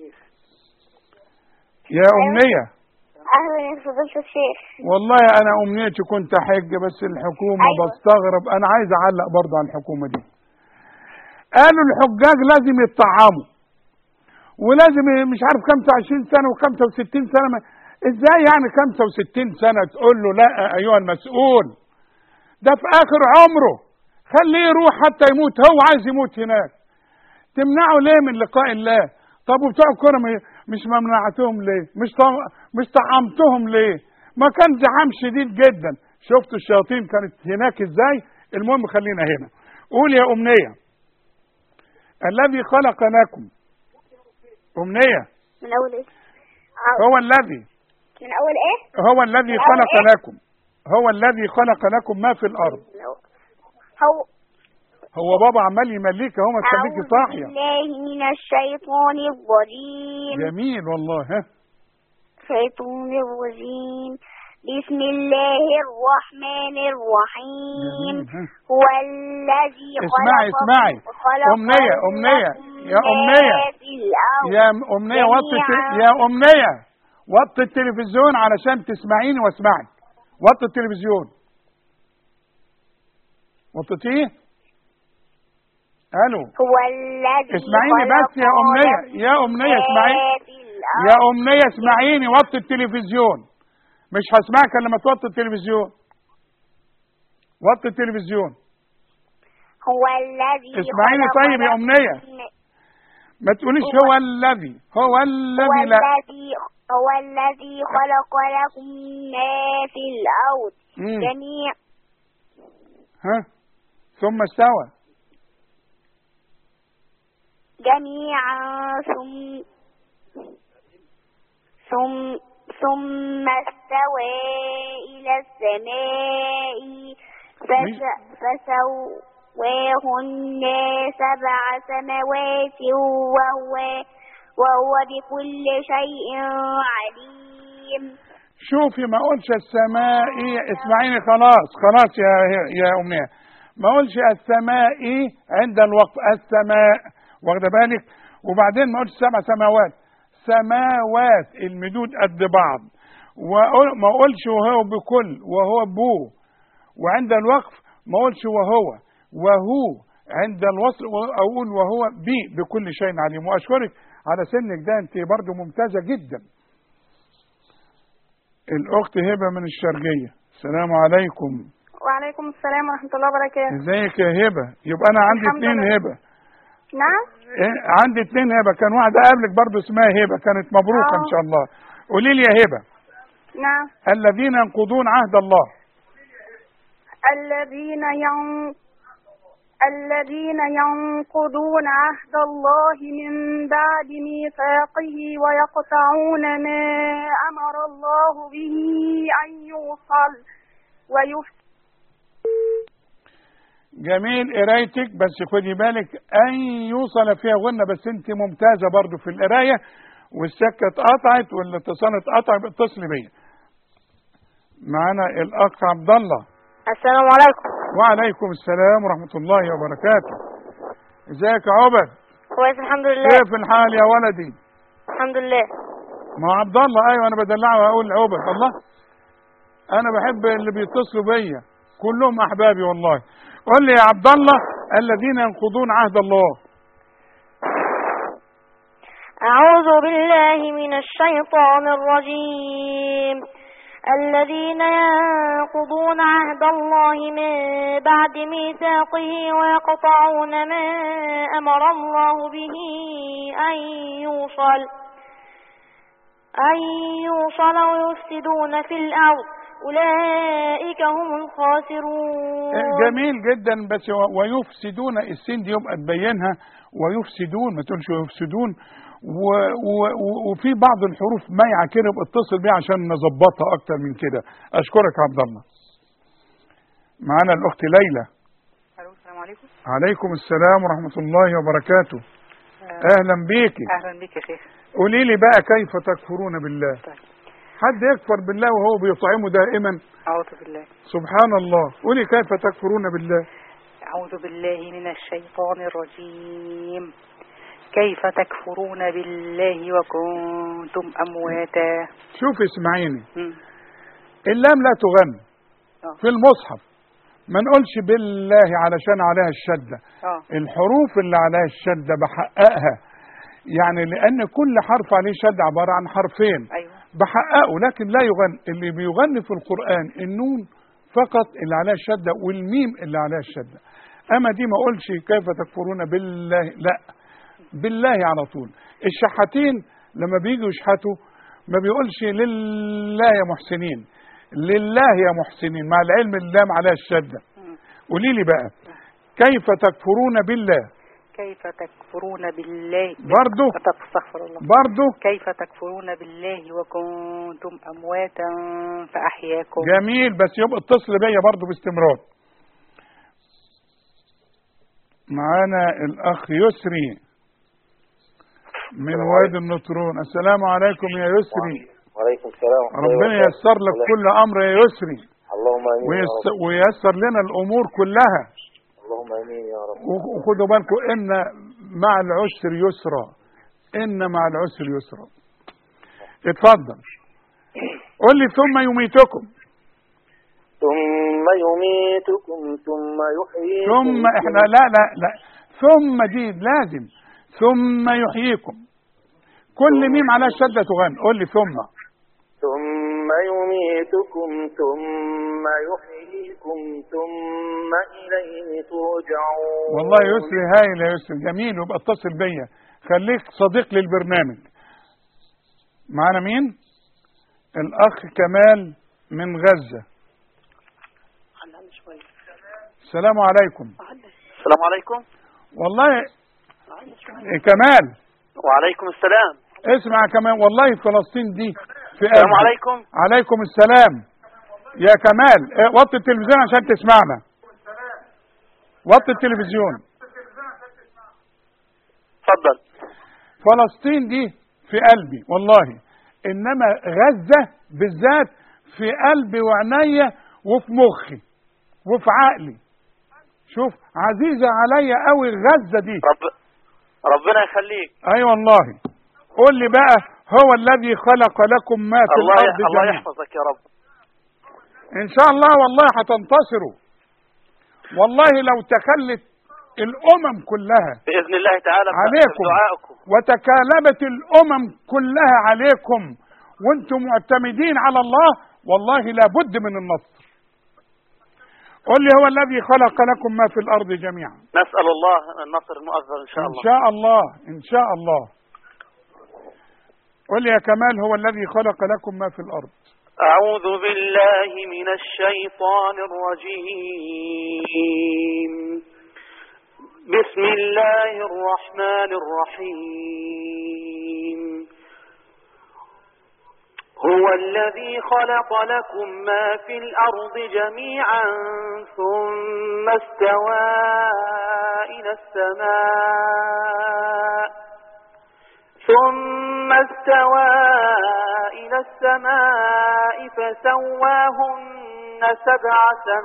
يا أمنية أهلا يا فضيلة الشيخ والله انا امنيتي كنت احج بس الحكومه أيوة. بستغرب انا عايز اعلق برضه على الحكومه دي قالوا الحجاج لازم يتطعموا ولازم مش عارف 25 سنه و65 سنه ما ازاي يعني 65 سنه تقول له لا ايها المسؤول ده في اخر عمره خليه يروح حتى يموت هو عايز يموت هناك تمنعه ليه من لقاء الله طب وبتوع الكوره م- مش ممنعتهم ليه مش طم- مش طعمتهم ليه ما كان زحام شديد جدا شفتوا الشياطين كانت هناك ازاي المهم خلينا هنا قول يا امنيه الذي خلق لكم امنيه من أول إيه؟ هو الذي من أول إيه؟ هو الذي من أول خلق إيه؟ لكم هو الذي خلق لكم ما في الارض هو هو بابا عمال يمليك اهو ما تخليكي أعوذ صاحيه بالله من الشيطان الرجيم جميل والله ها الشيطان الرجيم بسم الله الرحمن الرحيم جميل ها هو الذي اسمعي خلق اسمعي خلق أمنية أمنية لكم يا ما أمنية في الأرض يا م- أمنية وطي جميعاً. الت- يا أمنية وطي التلفزيون علشان تسمعيني واسمعك وطي التلفزيون وطيتيه الو هو الذي اسمعيني خلق بس يا أمنية لكم يا أمنية ما اسمعيني في الأرض يا أمنية اسمعيني وطي التلفزيون مش هسمعك إلا لما توطي التلفزيون وطي التلفزيون هو الذي اسمعيني خلق طيب يا لكم أمنية. ما- ما تقوليش هو- هو الذي هو هو الذي لا الذي هو الذي خلق لكم ما في الأرض مم. جميع ها ثم استوى جميعا ثم ثم ثم استوى إلى السماء فس فسواهن سبع سماوات وهو وهو بكل شيء عليم شوفي ما اقولش السماء اسمعيني خلاص خلاص يا يا امنيه ما اقولش السماء عند الوقف السماء واخده بالك وبعدين ما اقولش سبع سماوات سماوات المدود قد بعض وأقول- ما اقولش وهو بكل وهو بو وعند الوقف ما اقولش وهو وهو عند الوصل اقول وهو بي بكل شيء عليم واشكرك على سنك ده انت برضو ممتازه جدا الاخت هبه من الشرقيه السلام عليكم وعليكم السلام ورحمة الله وبركاته ازيك يا هبه يبقى انا عندي الحمد اتنين لله. هبه نعم إيه؟ عندي اتنين هبه كان واحده قبلك برضو اسمها هبه كانت مبروكه ان آه. شاء الله قولي لي يا هبه نعم الذين ينقضون عهد الله الذين ين... الذين ينقضون عهد الله من بعد ميثاقه ويقطعون ما أمر الله به أن يوصل ويفسد جميل قرايتك بس خدي بالك ان يوصل فيها غنة بس انت ممتازة برضو في القراية والسكة اتقطعت والاتصال اتقطع اتصل بيا معانا الاخ عبد الله السلام عليكم وعليكم السلام ورحمة الله وبركاته ازيك يا عبد كويس الحمد لله كيف الحال يا ولدي الحمد لله ما هو عبد الله ايوه انا بدلعه واقول عبد الله انا بحب اللي بيتصلوا بيا كلهم احبابي والله قول لي يا عبد الله الذين ينقضون عهد الله أعوذ بالله من الشيطان الرجيم الذين ينقضون عهد الله من بعد ميثاقه ويقطعون ما أمر الله به أن يوصل أن يوصل ويفسدون في الأرض أولئك هم الخاسرون جميل جدا بس و- ويفسدون السين دي يبقى تبينها ويفسدون ما تقولش يفسدون و و و وفي بعض الحروف مايعه كده يبقى اتصل بيها عشان نظبطها اكتر من كده اشكرك يا عبد الله معانا الاخت ليلى الو السلام عليكم عليكم السلام ورحمه الله وبركاته اهلا بيكي اهلا بك يا شيخ قولي لي بقى كيف تكفرون بالله طيب. حد يكفر بالله وهو بيطعمه دائما اعوذ بالله سبحان الله قولي كيف تكفرون بالله اعوذ بالله من الشيطان الرجيم كيف تكفرون بالله وكنتم امواتا شوف اسمعيني مم. اللام لا تغن آه. في المصحف ما نقولش بالله علشان عليها الشدة اه الحروف اللي عليها الشدة بحققها يعني لأن كل حرف عليه شدة عبارة عن حرفين ايوه بحققه لكن لا يغن اللي بيغني في القرآن النون فقط اللي عليها الشدة والميم اللي عليها الشدة أما دي ما أقولش كيف تكفرون بالله لا بالله على طول الشحاتين لما بيجوا يشحتوا ما بيقولش لله يا محسنين لله يا محسنين مع العلم اللام عليها الشدة مم. قولي لي بقى كيف تكفرون بالله كيف تكفرون بالله برضو استغفر الله برضو كيف تكفرون بالله وكنتم امواتا فاحياكم جميل بس يبقى اتصل بيا برضو باستمرار معانا الاخ يسري من وادي النطرون السلام عليكم يا يسري وعليكم السلام ورحمة الله ربنا وبركاته. ييسر لك كل امر يا يسري اللهم امين يا ويس- رب وييسر لنا الامور كلها اللهم امين يا رب و- وخدوا بالكم ان مع العسر يسرا ان مع العسر يسرا اتفضل قول لي ثم يميتكم ثم يميتكم ثم يحييكم ثم احنا لا لا لا ثم دي لازم ثم يحييكم كل ميم على الشدة تغن قول لي ثم ثم يميتكم ثم يحييكم ثم إليه ترجعون والله يسري هايل يا يسري جميل ويبقى اتصل بيا خليك صديق للبرنامج معانا مين الاخ كمال من غزة السلام عليكم السلام عليكم والله إيه كمال وعليكم السلام اسمع يا كمال والله فلسطين دي في السلام قلبي. عليكم عليكم السلام يا كمال إيه، وطي التلفزيون عشان تسمعنا وطي التلفزيون تفضل فلسطين دي في قلبي والله انما غزة بالذات في قلبي وعينيا وفي مخي وفي عقلي شوف عزيزة عليا قوي غزة دي رب ربنا يخليك اي والله قول لي بقى هو الذي خلق لكم ما في الله الارض الله جميعا يحفظك يا رب ان شاء الله والله هتنتصروا والله لو تخلت الامم كلها باذن الله تعالى عليكم دعائكم وتكالبت الامم كلها عليكم وانتم معتمدين على الله والله لابد من النصر قل لي هو الذي خلق لكم ما في الارض جميعا نسال الله النصر المؤذر ان شاء ان الله شاء الله ان شاء الله قل لي يا كمال هو الذي خلق لكم ما في الارض أعوذ بالله من الشيطان الرجيم بسم الله الرحمن الرحيم هو الذي خلق لكم ما في الأرض جميعا ثم استوى إلى السماء ثم استوى إلى السماء فسواهن سبع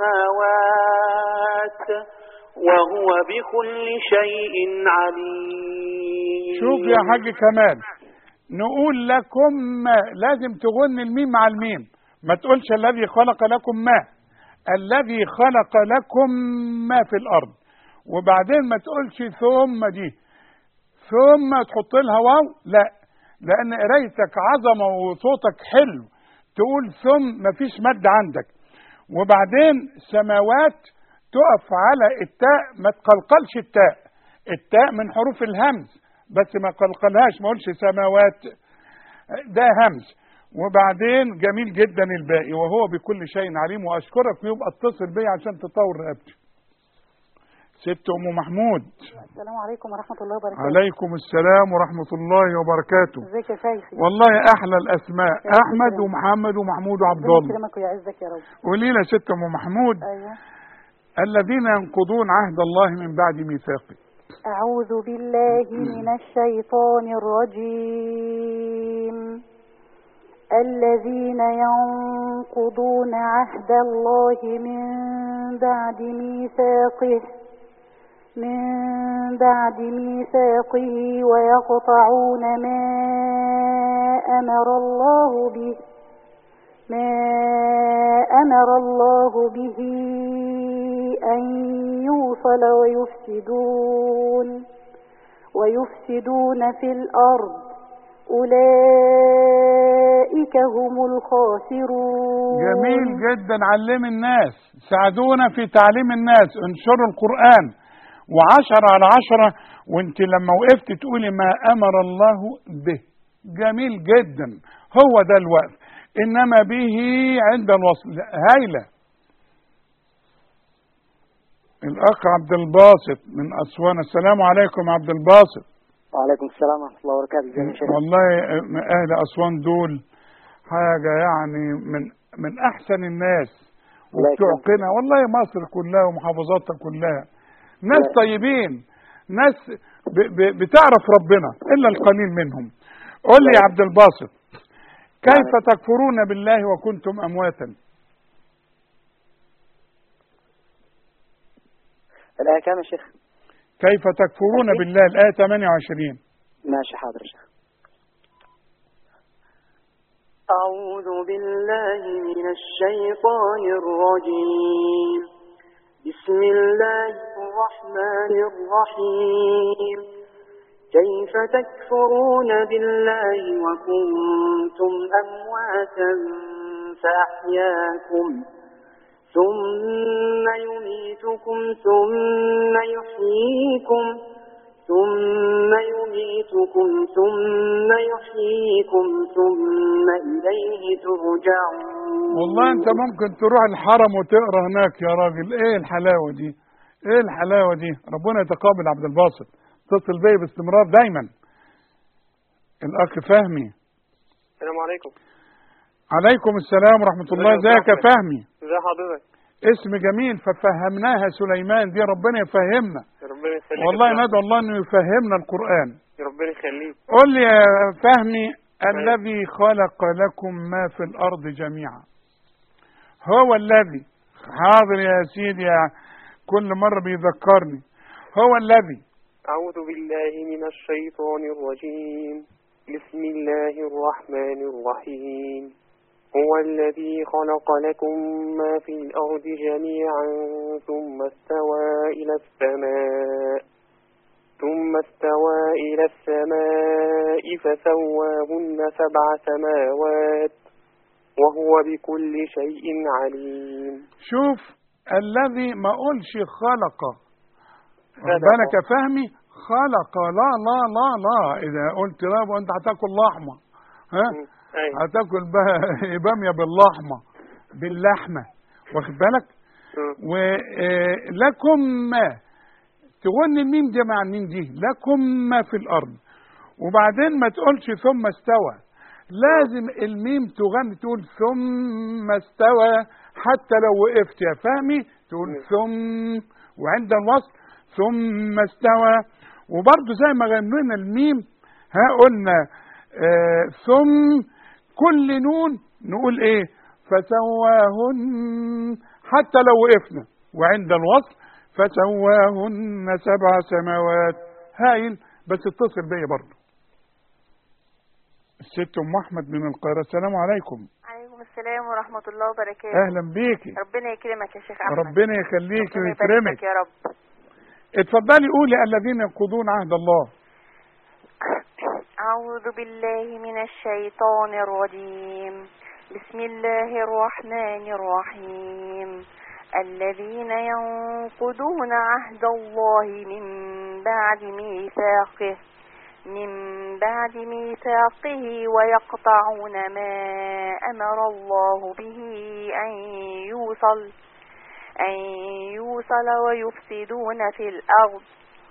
سماوات وهو بكل شيء عليم شوف يا حاج كمال نقول لكم ما لازم تغن الميم مع الميم ما تقولش الذي خلق لكم ما الذي خلق لكم ما في الارض وبعدين ما تقولش ثم دي ثم تحط لها واو لا لان قرايتك عظمه وصوتك حلو تقول ثم مفيش مد عندك وبعدين سماوات تقف على التاء ما تقلقلش التاء التاء من حروف الهمز بس ما قلقلهاش ما اقولش سماوات ده همز وبعدين جميل جدا الباقي وهو بكل شيء عليم واشكرك ويبقى اتصل بيا عشان تطور رقبتي ست ام محمود السلام عليكم ورحمة الله وبركاته عليكم السلام ورحمة الله وبركاته ازيك يا شيخي والله احلى الاسماء احمد ومحمد ومحمود وعبد ربنا الله يكرمك ويعزك يا رب قولي لي يا ست ام محمود ايوه الذين ينقضون عهد الله من بعد ميثاقه أعوذ بالله من الشيطان الرجيم الذين ينقضون عهد الله من بعد ميثاقه من بعد ميثاقه ويقطعون ما أمر الله به ما أمر الله به أن يوصل ويفسدون ويفسدون في الأرض أولئك هم الخاسرون جميل جدا علم الناس ساعدونا في تعليم الناس انشروا القرآن وعشرة على عشرة وانت لما وقفت تقولي ما أمر الله به جميل جدا هو ده الوقت إنما به عند الوصل هايلة الأخ عبد الباسط من أسوان السلام عليكم عبد الباسط وعليكم السلام ورحمة الله وبركاته ازيك يا شيخ والله أهل أسوان دول حاجة يعني من من أحسن الناس وبتوع قنا والله مصر كلها ومحافظاتها كلها ناس طيبين ناس ب ب بتعرف ربنا إلا القليل منهم قول لي يا عبد الباسط كيف تكفرون بالله وكنتم أمواتا الآية كام يا شيخ؟ كيف تكفرون بالله الآية 28 ماشي حاضر يا شيخ أعوذ بالله من الشيطان الرجيم بسم الله الرحمن الرحيم كيف تكفرون بالله وكنتم أمواتا فأحياكم ثم يميتكم ثم يحييكم ثم يميتكم ثم يحييكم ثم إليه ترجعون والله انت ممكن تروح الحرم وتقرا هناك يا راجل ايه الحلاوه دي ايه الحلاوه دي ربنا يتقابل عبد الباسط اتصل بيا باستمرار دايما الاخ فهمي السلام عليكم عليكم السلام ورحمه الله ازيك يا فهمي ازي حضرتك اسم جميل ففهمناها سليمان دي ربنا يفهمنا ربنا يخليك والله ندعو الله انه يفهمنا القران ربنا يخليك قل لي يا فهمي الذي خلق لكم ما في الارض جميعا هو الذي حاضر يا سيدي يا كل مرة بيذكرني هو الذي أعوذ بالله من الشيطان الرجيم بسم الله الرحمن الرحيم هو الذي خلق لكم ما في الأرض جميعا ثم استوى إلى السماء ثم استوى إلى السماء فسواهن سبع سماوات وهو بكل شيء عليم شوف الذي ما قولش خلق واخد خلق. بالك يا فهمي خلق لا لا لا لا اذا قلت لا وانت هتاكل لحمه ها أيوة. هتاكل بقى باميه باللحمه باللحمه واخد بالك ولكم ما تغني الميم دي مع الميم دي لكم ما في الارض وبعدين ما تقولش ثم استوى لازم الميم تغني تقول ثم استوى حتى لو وقفت يا فهمي تقول ثم وعند الوصل ثم استوى وبرضه زي ما غنينا الميم ها قلنا آه ثم كل نون نقول ايه فسواهن حتى لو وقفنا وعند الوصل فسواهن سبع سماوات هايل بس اتصل بيا برضه الست ام احمد من القاهره السلام عليكم عليكم السلام ورحمة الله وبركاته اهلا بيكي ربنا يكرمك يا شيخ أحمد ربنا يخليكي ربنا يبارك ويكرمك لك يا رب اتفضلي قولي الذين ينقضون عهد الله أعوذ بالله من الشيطان الرجيم بسم الله الرحمن الرحيم الذين ينقضون عهد الله من بعد ميثاقه من بعد ميثاقه ويقطعون ما أمر الله به أن يوصل أن يوصل ويفسدون في الأرض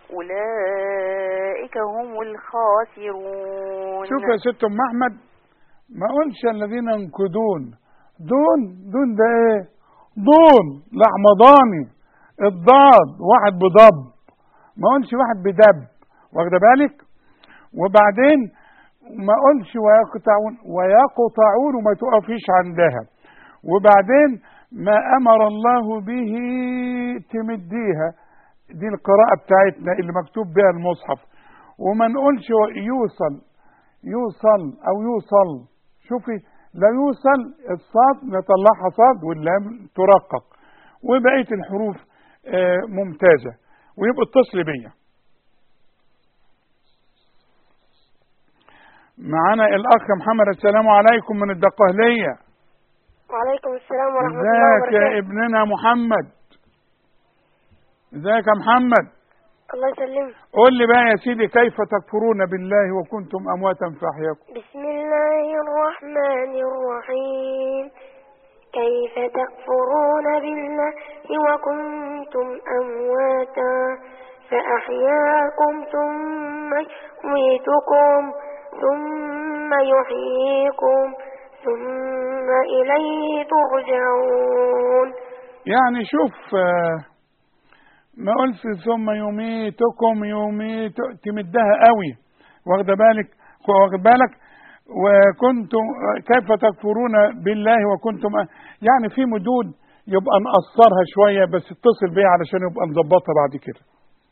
أولئك هم الخاسرون شوف يا ست ام احمد ما اقولش الذين ينقضون دون دون ده ايه دون لحم ضاني الضاد واحد بضب ما اقولش واحد بدب واخده بالك وبعدين ما اقولش ويقطعون ويقطعون وما تقفيش عندها وبعدين ما امر الله به تمديها دي القراءة بتاعتنا اللي مكتوب بها المصحف وما نقولش يوصل يوصل او يوصل شوفي لا يوصل الصاد نطلعها صاد واللام ترقق وبقية الحروف آه، ممتازة ويبقى اتصل بيا معانا الاخ محمد السلام عليكم من الدقهلية وعليكم السلام ورحمة الله ازيك يا وبركاته ابننا محمد ازيك يا محمد الله يسلمك قول لي بقى يا سيدي كيف تكفرون بالله وكنتم امواتا فاحياكم بسم الله الرحمن الرحيم كيف تكفرون بالله وكنتم أمواتا فأحياكم ثم يميتكم ثم يحييكم ثم إليه ترجعون يعني شوف آه، ما قلت ثم يميتكم يميت تمدها قوي واخده بالك واخد بالك وكنتم كيف تكفرون بالله وكنتم يعني في مدود يبقى نقصرها شويه بس اتصل بيها علشان يبقى نظبطها بعد كده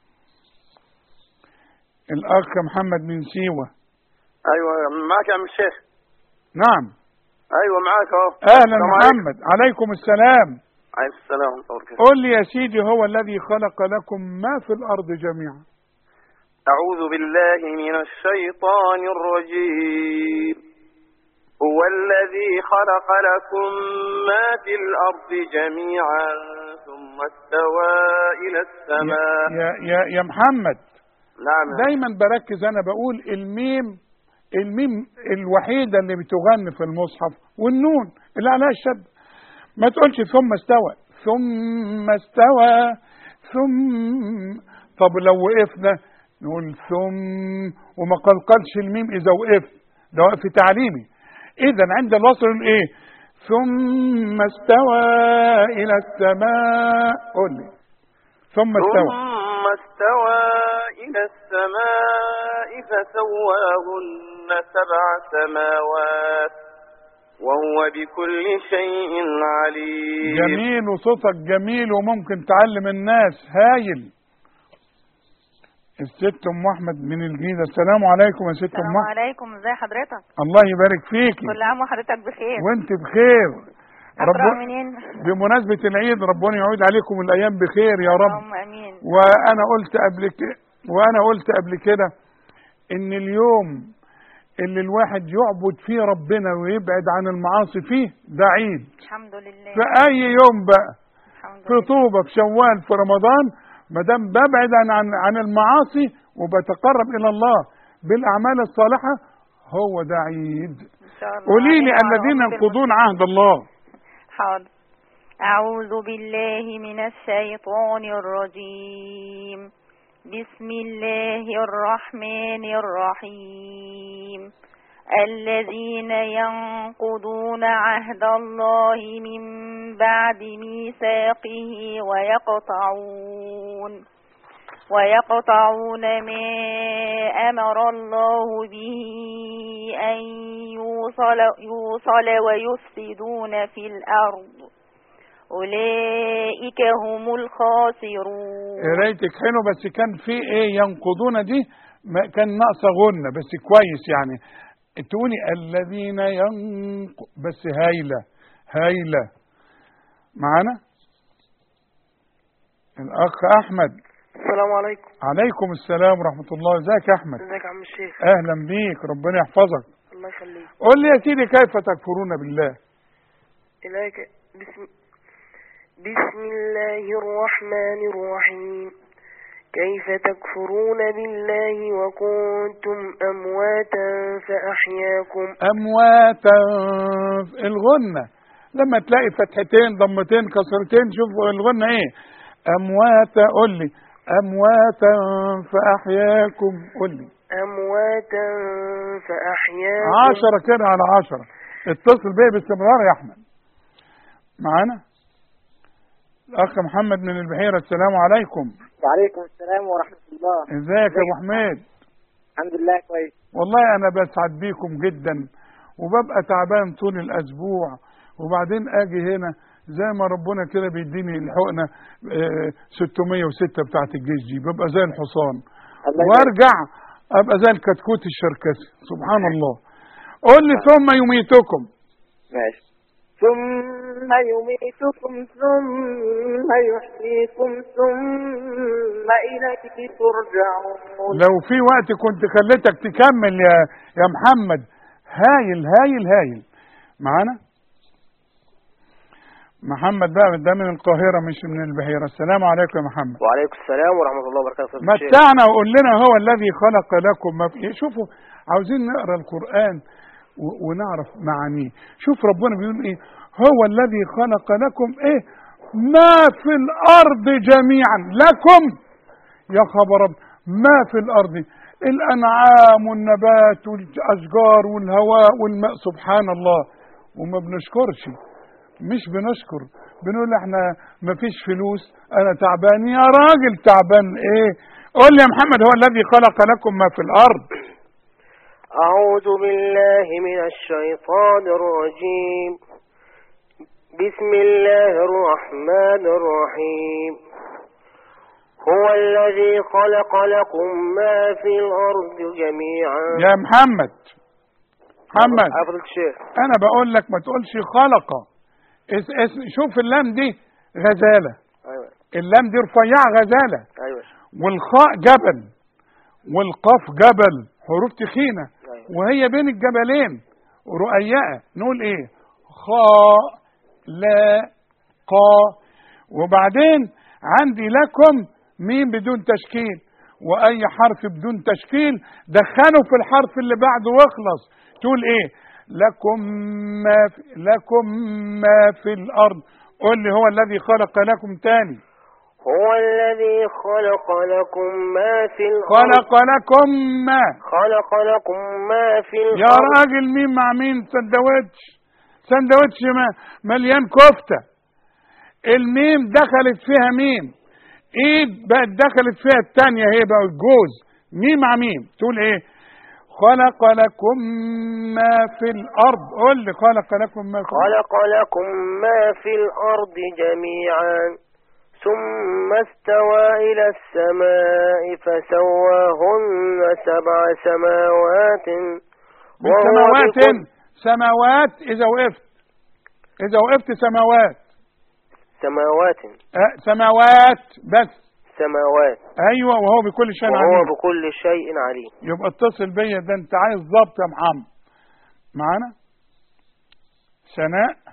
الاخ محمد من سيوه ايوه معك يا عم الشيخ نعم ايوه معاك اهو اهلا السلام عليكم. محمد عليكم السلام عليكم السلام ورحمه الله وبركاته قل لي يا سيدي هو الذي خلق لكم ما في الارض جميعا أعوذ بالله من الشيطان الرجيم هو الذي خلق لكم ما في الأرض جميعا ثم استوى إلى السماء يا يا يا محمد نعم دايما بركز انا بقول الميم الميم الوحيده اللي بتغني في المصحف والنون اللي عليها الشد ما تقولش ثم استوى ثم استوى ثم طب لو وقفنا نقول ثم وما قلقلش الميم اذا وقفت ده وقف تعليمي اذا عند الوصل نقول ايه ثم استوى الى السماء قول لي ثم استوى ثم استوى إلى السماء فسواهن سبع سماوات وهو بكل شيء عليم جميل وصوتك جميل وممكن تعلم الناس هايل الست ام احمد من الجيزه السلام عليكم يا ست ام السلام احمد عليكم ازي حضرتك الله يبارك فيكي كل عام وحضرتك بخير وانت بخير اقرا منين بمناسبة العيد ربنا يعود عليكم الأيام بخير يا رب اللهم امين وأنا قلت قبل كده وأنا قلت قبل كده إن اليوم اللي الواحد يعبد فيه ربنا ويبعد عن المعاصي فيه ده عيد الحمد لله في أي يوم بقى الحمد في طوبة في شوال في رمضان ما دام ببعد عن عن عن المعاصي وبتقرب إلى الله بالأعمال الصالحة هو ده عيد ان شاء الله قولي لي علينا الذين وعلى ينقضون عهد الله حاضر أعوذ بالله من الشيطان الرجيم بسم الله الرحمن الرحيم الذين ينقضون عهد الله من بعد ميثاقه ويقطعون ويقطعون ما أمر الله به أن يوصل, يوصل ويفسدون في الأرض أولئك هم الخاسرون قرايتك حلو بس كان في ايه ينقضون دي ما كان ناقصه غنه بس كويس يعني تقولي الذين ينق بس هايله هايله معانا الاخ احمد السلام عليكم عليكم السلام ورحمه الله ازيك يا احمد ازيك يا عم الشيخ اهلا بيك ربنا يحفظك الله يخليك قول لي يا سيدي كيف تكفرون بالله إليك بسم بسم الله الرحمن الرحيم كيف تكفرون بالله وكنتم أمواتا فأحياكم امواتا الغنه لما تلاقي فتحتين ضمتين كسرتين شوف الغنه ايه امواتا قول لي امواتا فاحياكم قول لي أمواتا فأحياكم عشرة كده على عشرة اتصل بيا باستمرار يا احمد معانا الاخ محمد من البحيرة السلام عليكم وعليكم السلام ورحمة الله ازيك يا ابو حميد الحمد لله كويس والله انا بسعد بيكم جدا وببقى تعبان طول الاسبوع وبعدين اجي هنا زي ما ربنا كده بيديني الحقنه آه، 606 بتاعت الجيش دي ببقى زي الحصان الله يبارك. وارجع ابقى زي الكتكوت الشركسي سبحان الله قول لي ثم يميتكم ماشي ثم يميتكم ثم يحييكم ثم إليه ترجعون لو في وقت كنت خليتك تكمل يا يا محمد هايل هايل هايل معانا محمد بقى ده من القاهرة مش من البحيرة السلام عليكم يا محمد وعليكم السلام ورحمة الله وبركاته فضيلة الشيخ. متعنا وقول لنا هو الذي خلق لكم ما في شوفوا عاوزين نقرا القرآن و- ونعرف معانيه شوف ربنا بيقول ايه هو الذي خلق لكم ايه ما في الارض جميعا لكم يا خبر رب ما في الارض الانعام والنبات والاشجار والهواء والماء سبحان الله وما بنشكرش مش بنشكر بنقول احنا ما فيش فلوس انا تعبان يا راجل تعبان ايه قول لي يا محمد هو الذي خلق لكم ما في الارض أعوذ بالله من الشيطان الرجيم بسم الله الرحمن الرحيم هو الذي خلق لكم ما في الأرض جميعا يا محمد محمد فضيلة الشيخ انا بقول لك ما تقولش خلق اس اس شوف اللام دي غزاله أيوة اللام دي رفيعه غزاله أيوة والخاء جبل والقاف جبل حروف تخينه وهي بين الجبلين رؤيئه نقول ايه خاء لا قا وبعدين عندي لكم ميم بدون تشكيل واي حرف بدون تشكيل دخله في الحرف اللي بعده واخلص تقول ايه لكم ما في لكم ما في الارض قول لي هو الذي خلق لكم تاني هو الذي خلق لكم ما في الأرض خلق لكم ما خلق لكم ما في يا الأرض راجل مين مع مين سندوتش سندوتش ما مليان كفته الميم دخلت فيها ميم ايد بقت دخلت فيها التانية هي بقى الجوز مين مع مين تقول ايه خلق لكم ما في الأرض قل لي خلق لكم ما في الأرض خلق لكم ما في الأرض جميعا ثم استوى إلى السماء فسواهن سبع سماوات وهو سماوات بكل- سماوات إذا وقفت إذا وقفت سماوات سماوات أه سماوات بس سماوات أيوة وهو بكل شيء وهو عليم بكل شيء عليم يبقى اتصل بيا ده أنت عايز ضبط يا محمد معانا سناء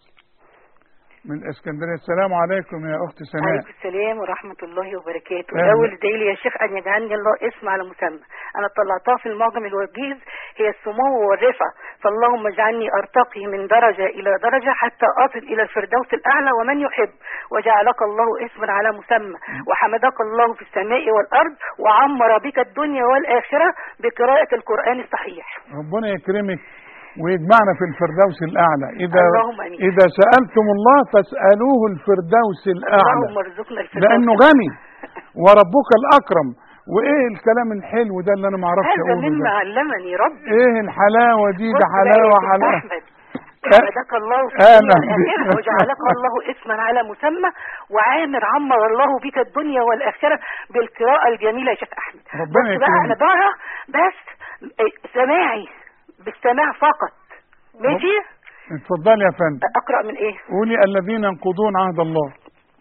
من الإسكندرية السلام عليكم يا أخت سناء عليكم السلام ورحمة الله وبركاته أهلا. الأول ادعي لي يا شيخ أن يجعلني الله اسم على مسمى أنا طلعتها في المعجم الوجيز هي السمو والرفعة فاللهم اجعلني أرتقي من درجة إلى درجة حتى أصل إلى الفردوس الأعلى ومن يحب وجعلك الله اسما على مسمى وحمدك الله في السماء والأرض وعمر بك الدنيا والآخرة بقراءة القرآن الصحيح ربنا يكرمك ويجمعنا في الفردوس الأعلى إذا اللهم آمين. إذا سألتم الله فاسألوه الفردوس الأعلى اللهم ارزقنا الفردوس لأنه غني وربك الأكرم وإيه الكلام الحلو ده اللي أنا ما أعرفش هذا أقوله مما ده علمني ربي إيه الحلاوة دي ده بص بقى حلاوة يا ست حلاوة أحمد حمدك الله في أهلا الدنيا والآخرة بك. وجعلك الله اسما على مسمى وعامر عمر الله بك الدنيا والآخرة بالقراءة الجميلة يا شيخ أحمد ربنا بص بقى أنا يكرمك بقرا بس إيه، سماعي بالسماع فقط ماشي اتفضلي يا فندم أقرأ من إيه قولي الذين ينقضون عهد الله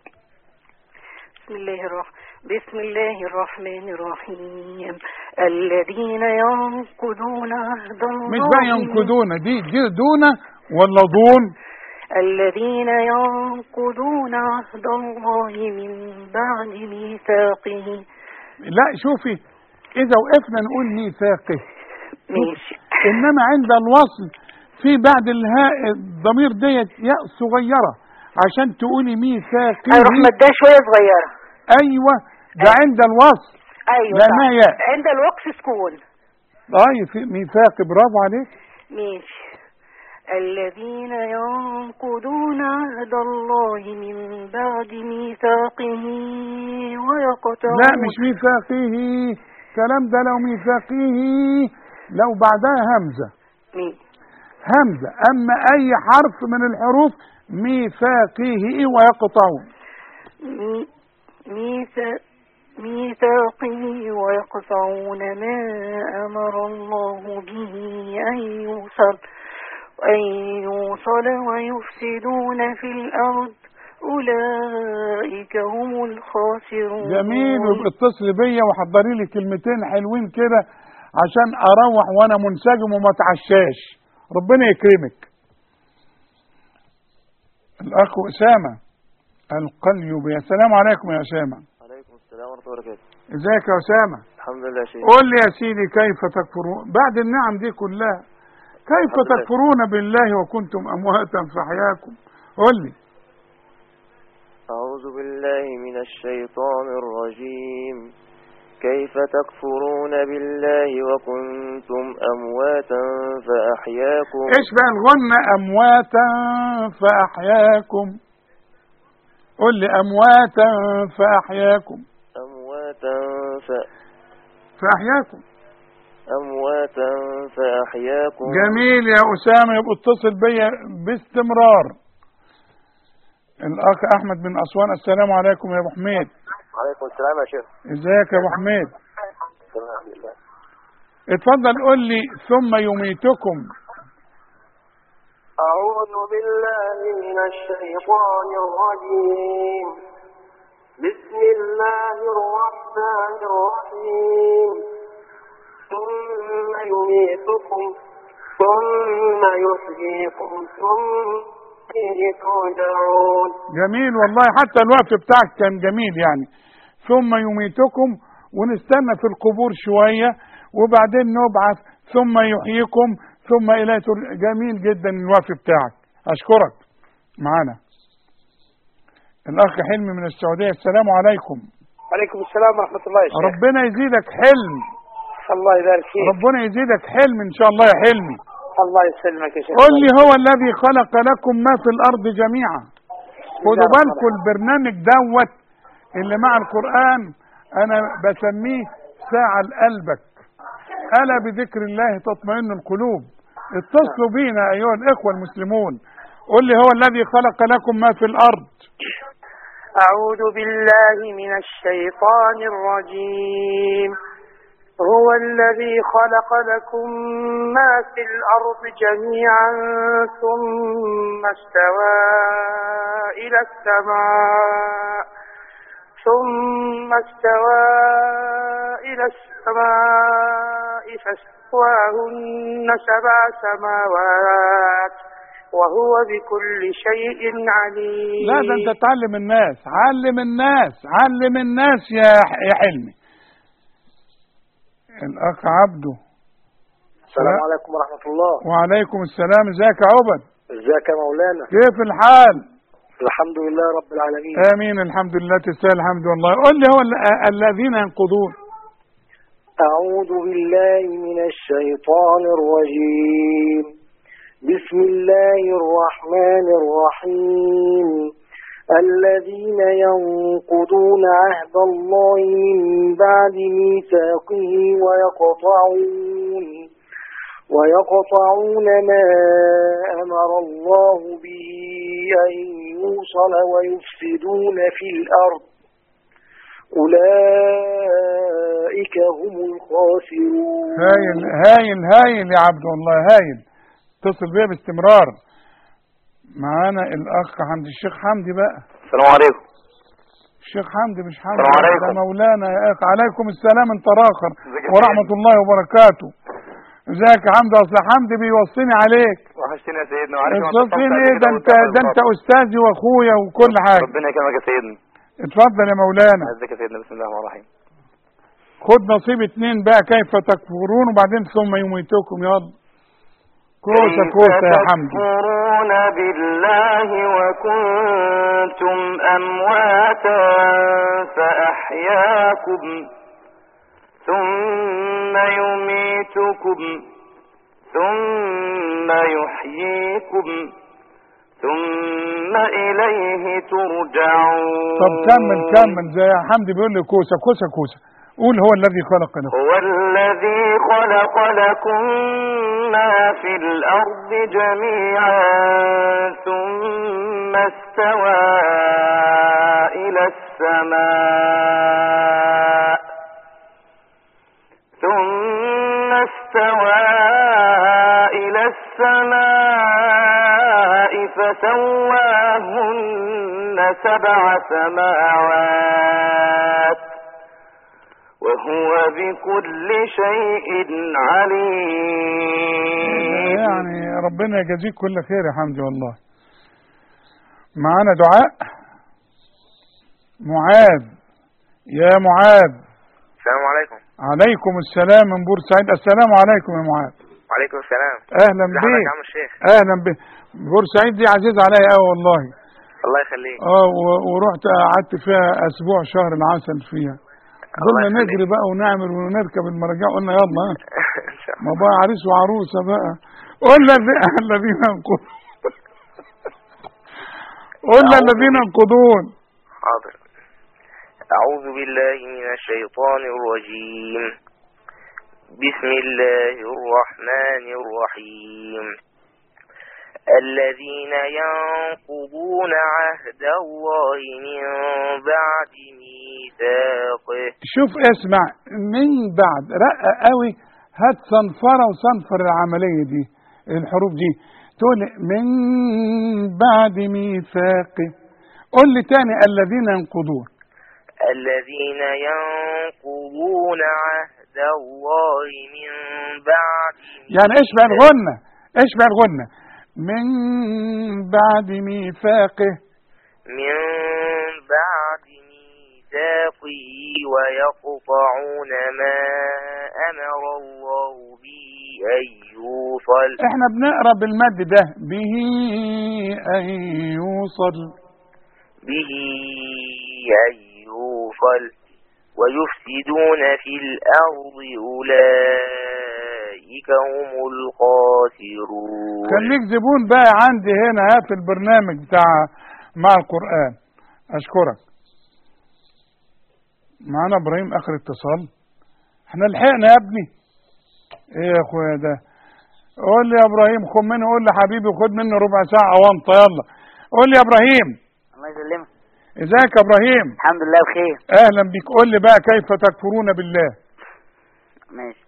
بسم الله الرحمن بسم الله الرحمن الرحيم الذين ينقضون عهد الله مش بقى ينقضون دي دي دونة ولا دون الذين ينقضون عهد الله من بعد ميثاقه لا شوفي إذا وقفنا نقول ميثاقه ماشي إنما عند الوصل في بعد الهاء الضمير ديت ياء صغيرة عشان تقولي ميثاقه اروح مداه شويه صغيره أيوة ده عند الوصل ايوه لأنها صح. ياء عند الوقف سكون طيب في ميثاق برافو عليك ماشي الذين ينقضون عهد الله من بعد ميثاقه ويقطعون لا مش ميثاقه كلام ده لو ميثاقه لو بعدها همزة مين همزة أما أي حرف من الحروف ميثاقه ويقطعون مي- ميثا- ميثاقه ويقطعون ما أمر الله به أن يوصل أن يوصل ويفسدون في الأرض أولئك هم الخاسرون جميل ويبقى اتصلي بيا وحضري لي كلمتين حلوين كده عشان اروح وانا منسجم وما اتعشاش ربنا يكرمك الاخ اسامه القليوب يا سلام عليكم يا اسامه عليكم السلام ورحمة الله وبركاته ازيك يا اسامه الحمد لله يا شيخ قول لي يا سيدي كيف تكفرون بعد النعم دي كلها كيف الحمد لله. تكفرون بالله وكنتم امواتا فاحياكم قول لي أعوذ بالله من الشيطان الرجيم كيف تكفرون بالله وكنتم أمواتا فأحياكم ايش بقى الغنى امواتا فاحياكم قول لي امواتا فاحياكم أمواتا ف... فاحياكم أمواتا فأحياكم جميل يا اسامه يبقى اتصل بيا باستمرار الاخ احمد بن اسوان السلام عليكم يا ابو حميد عليكم السلام يا شيخ ازيك يا ابو حميد الحمد لله اتفضل قول لي ثم يميتكم أعوذ بالله من الشيطان الرجيم بسم الله الرحمن الرحيم ثم يميتكم ثم يحييكم ثم إليه ترجعون جميل والله حتى الوقت بتاعك كان جميل يعني ثم يميتكم ونستنى في القبور شوية وبعدين نبعث ثم يحييكم ثم إليه تر- جميل جدا الوقت بتاعك أشكرك معانا الأخ حلمي من السعودية السلام عليكم عليكم السلام ورحمة الله يا شيخ ربنا يزيدك حلم الله يبارك فيك ربنا يزيدك حلم إن شاء الله يا حلمي الله يسلمك يا شيخ قل لي هو الذي خلق لكم ما في الأرض جميعا خدوا بالكم البرنامج دوت اللي مع القرآن أنا بسميه ساعة لقلبك ألا بذكر الله تطمئن القلوب اتصلوا بينا أيها الإخوة المسلمون قل لي هو الذي خلق لكم ما في الأرض أعوذ بالله من الشيطان الرجيم هو الذي خلق لكم ما في الأرض جميعا ثم استوى إلى السماء ثم استوى إلى السماء فسواهن سبع سماوات وهو بكل شيء عليم لا ده انت تعلم الناس علم الناس علم الناس يا يا حلمي الاخ عبده السلام عليكم ورحمة الله وعليكم السلام ازيك يا عبد ازيك يا مولانا كيف الحال الحمد لله رب العالمين امين الحمد لله تستاهل الحمد لله قل لي هو ال- الذين ينقضون أعوذ بالله من الشيطان الرجيم بسم الله الرحمن الرحيم الذين ينقضون عهد الله من بعد ميثاقه ويقطعون ويقطعون ما أمر الله به أن يوصل ويفسدون في الأرض أولئك هم الخاسرون هايل هايل هايل يا عبد الله هايل اتصل بيا باستمرار معانا الاخ عند الشيخ حمدي بقى السلام عليكم الشيخ حمدي مش حمدي السلام عليكم. ده مولانا يا اخ عليكم السلام انت راخر ازيك يا ورحمة الله وبركاته ازيك يا حمدي اصل حمدي بيوصيني عليك وحشتني يا سيدنا وعليكم وصيني ايه ده انت ده انت استاذي واخويا وكل حاجة ربنا يكرمك يا سيدنا اتفضل يا مولانا ازيك يا سيدنا بسم الله الرحمن الرحيم خد نصيب اتنين بقى كيف تكفرون وبعدين ثم يميتكم يلا كوسة كوسة يا حمدي تكفرون بالله وكنتم أمواتا فأحياكم ثم يميتكم ثم يحييكم ثم إليه ترجعون طب كمل كمل زي حمدي بيقول لي كوسة كوسة كوسة قول هو الذي خلق لكم هو الذي خلق لكم ما في الأرض جميعا ثم استوى إلى السماء ثم استوى إلى السماء فسواهن سبع سماوات وهو بكل شيء عليم يعني ربنا يجازيك كل خير يا حمدي والله معانا دعاء معاذ يا معاذ السلام عليكم عليكم السلام من بورسعيد السلام عليكم يا معاذ وعليكم السلام اهلا ازي حضرتك بيك يا عم الشيخ اهلا بك بورسعيد دي عزيزة عليا قوي والله الله يخليك اه و- ورحت قعدت فيها اسبوع شهر العسل فيها قلنا نجري بقى ونعمل ونركب المراجع قلنا يلا ها. ما بقى عريس وعروسه بقى قلنا الذي- الذين ينقضون قلنا الذين ينقضون حاضر أعوذ بالله من الشيطان الرجيم بسم الله الرحمن الرحيم الذين ينقضون عهد الله من بعد ميثاقه شوف اسمع من بعد رقة قوي هات صنفرة وصنفر العملية دي الحروف دي تقول من بعد ميثاقه قول لي تاني الذين ينقضون الذين ينقضون عهد الله من بعد يعني ايش بقى الغنة ايش بقى الغنة من بعد ميثاقه من بعد ميثاقه ويقطعون ما أمر الله به أن يوصل احنا بنقرا بالمد ده به ان يوصل به أن يوصل ويفسدون في الأرض أولئك هم الخاسرون خليك زبون بقى عندي هنا ها في البرنامج بتاع مع القرآن أشكرك معانا إبراهيم آخر اتصال احنا لحقنا يا ابني ايه يا اخويا ده قول لي يا ابراهيم خد مني قول لي حبيبي خد مني ربع ساعه وانطه يلا قول لي يا ابراهيم الله يسلمك ازيك يا ابراهيم الحمد لله بخير اهلا بيك قول لي بقى كيف تكفرون بالله ماشي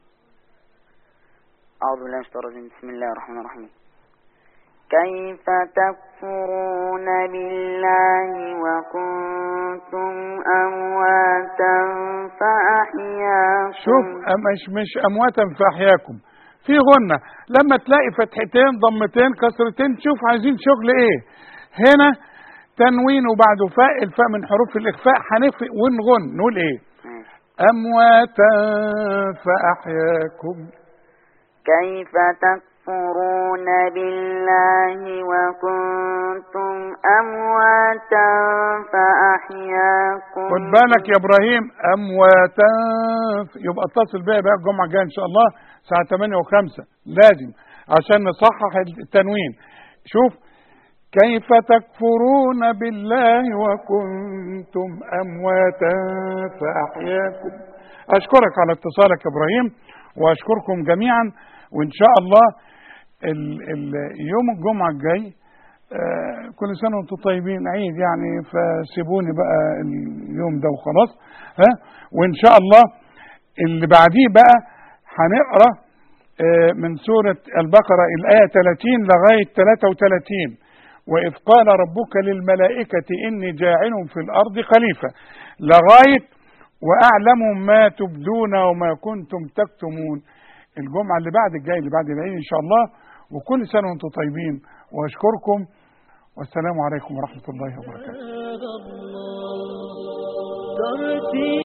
أعوذ بالله من الشيطان الرجيم بسم الله الرحمن الرحيم كيف تكفرون بالله وكنتم أمواتا فأحياكم شوف أم- مش مش امواتا في احياكم في غنة لما تلاقي فتحتين ضمتين كسرتين شوف عايزين شغل ايه هنا تنوين وبعده فاء الفاء من حروف الاخفاء هنخفي ونغن نقول ايه امواتا فاحياكم كيف تكفرون بالله وكنتم أمواتا فأحياكم خد بالك يا ابراهيم امواتا يبقى اتصل بيا بقى الجمعه الجايه ان شاء الله الساعه 8 و5 لازم عشان نصحح التنوين شوف كيف تكفرون بالله وكنتم امواتا فاحياكم اشكرك على اتصالك يا ابراهيم واشكركم جميعا وان شاء الله ال ال يوم الجمعه الجاي آه، كل سنه وانتم طيبين عيد يعني فسيبوني بقى اليوم ده وخلاص ها وان شاء الله اللي بعديه بقى هنقرا آه، من سوره البقره الايه 30 لغايه 33 واذ قال ربك للملائكه اني جاعل في الارض خليفه لغايه واعلم ما تبدون وما كنتم تكتمون الجمعه اللي بعد الجاي اللي بعد العيد ان شاء الله وكل سنه وانتم طيبين واشكركم والسلام عليكم ورحمه الله وبركاته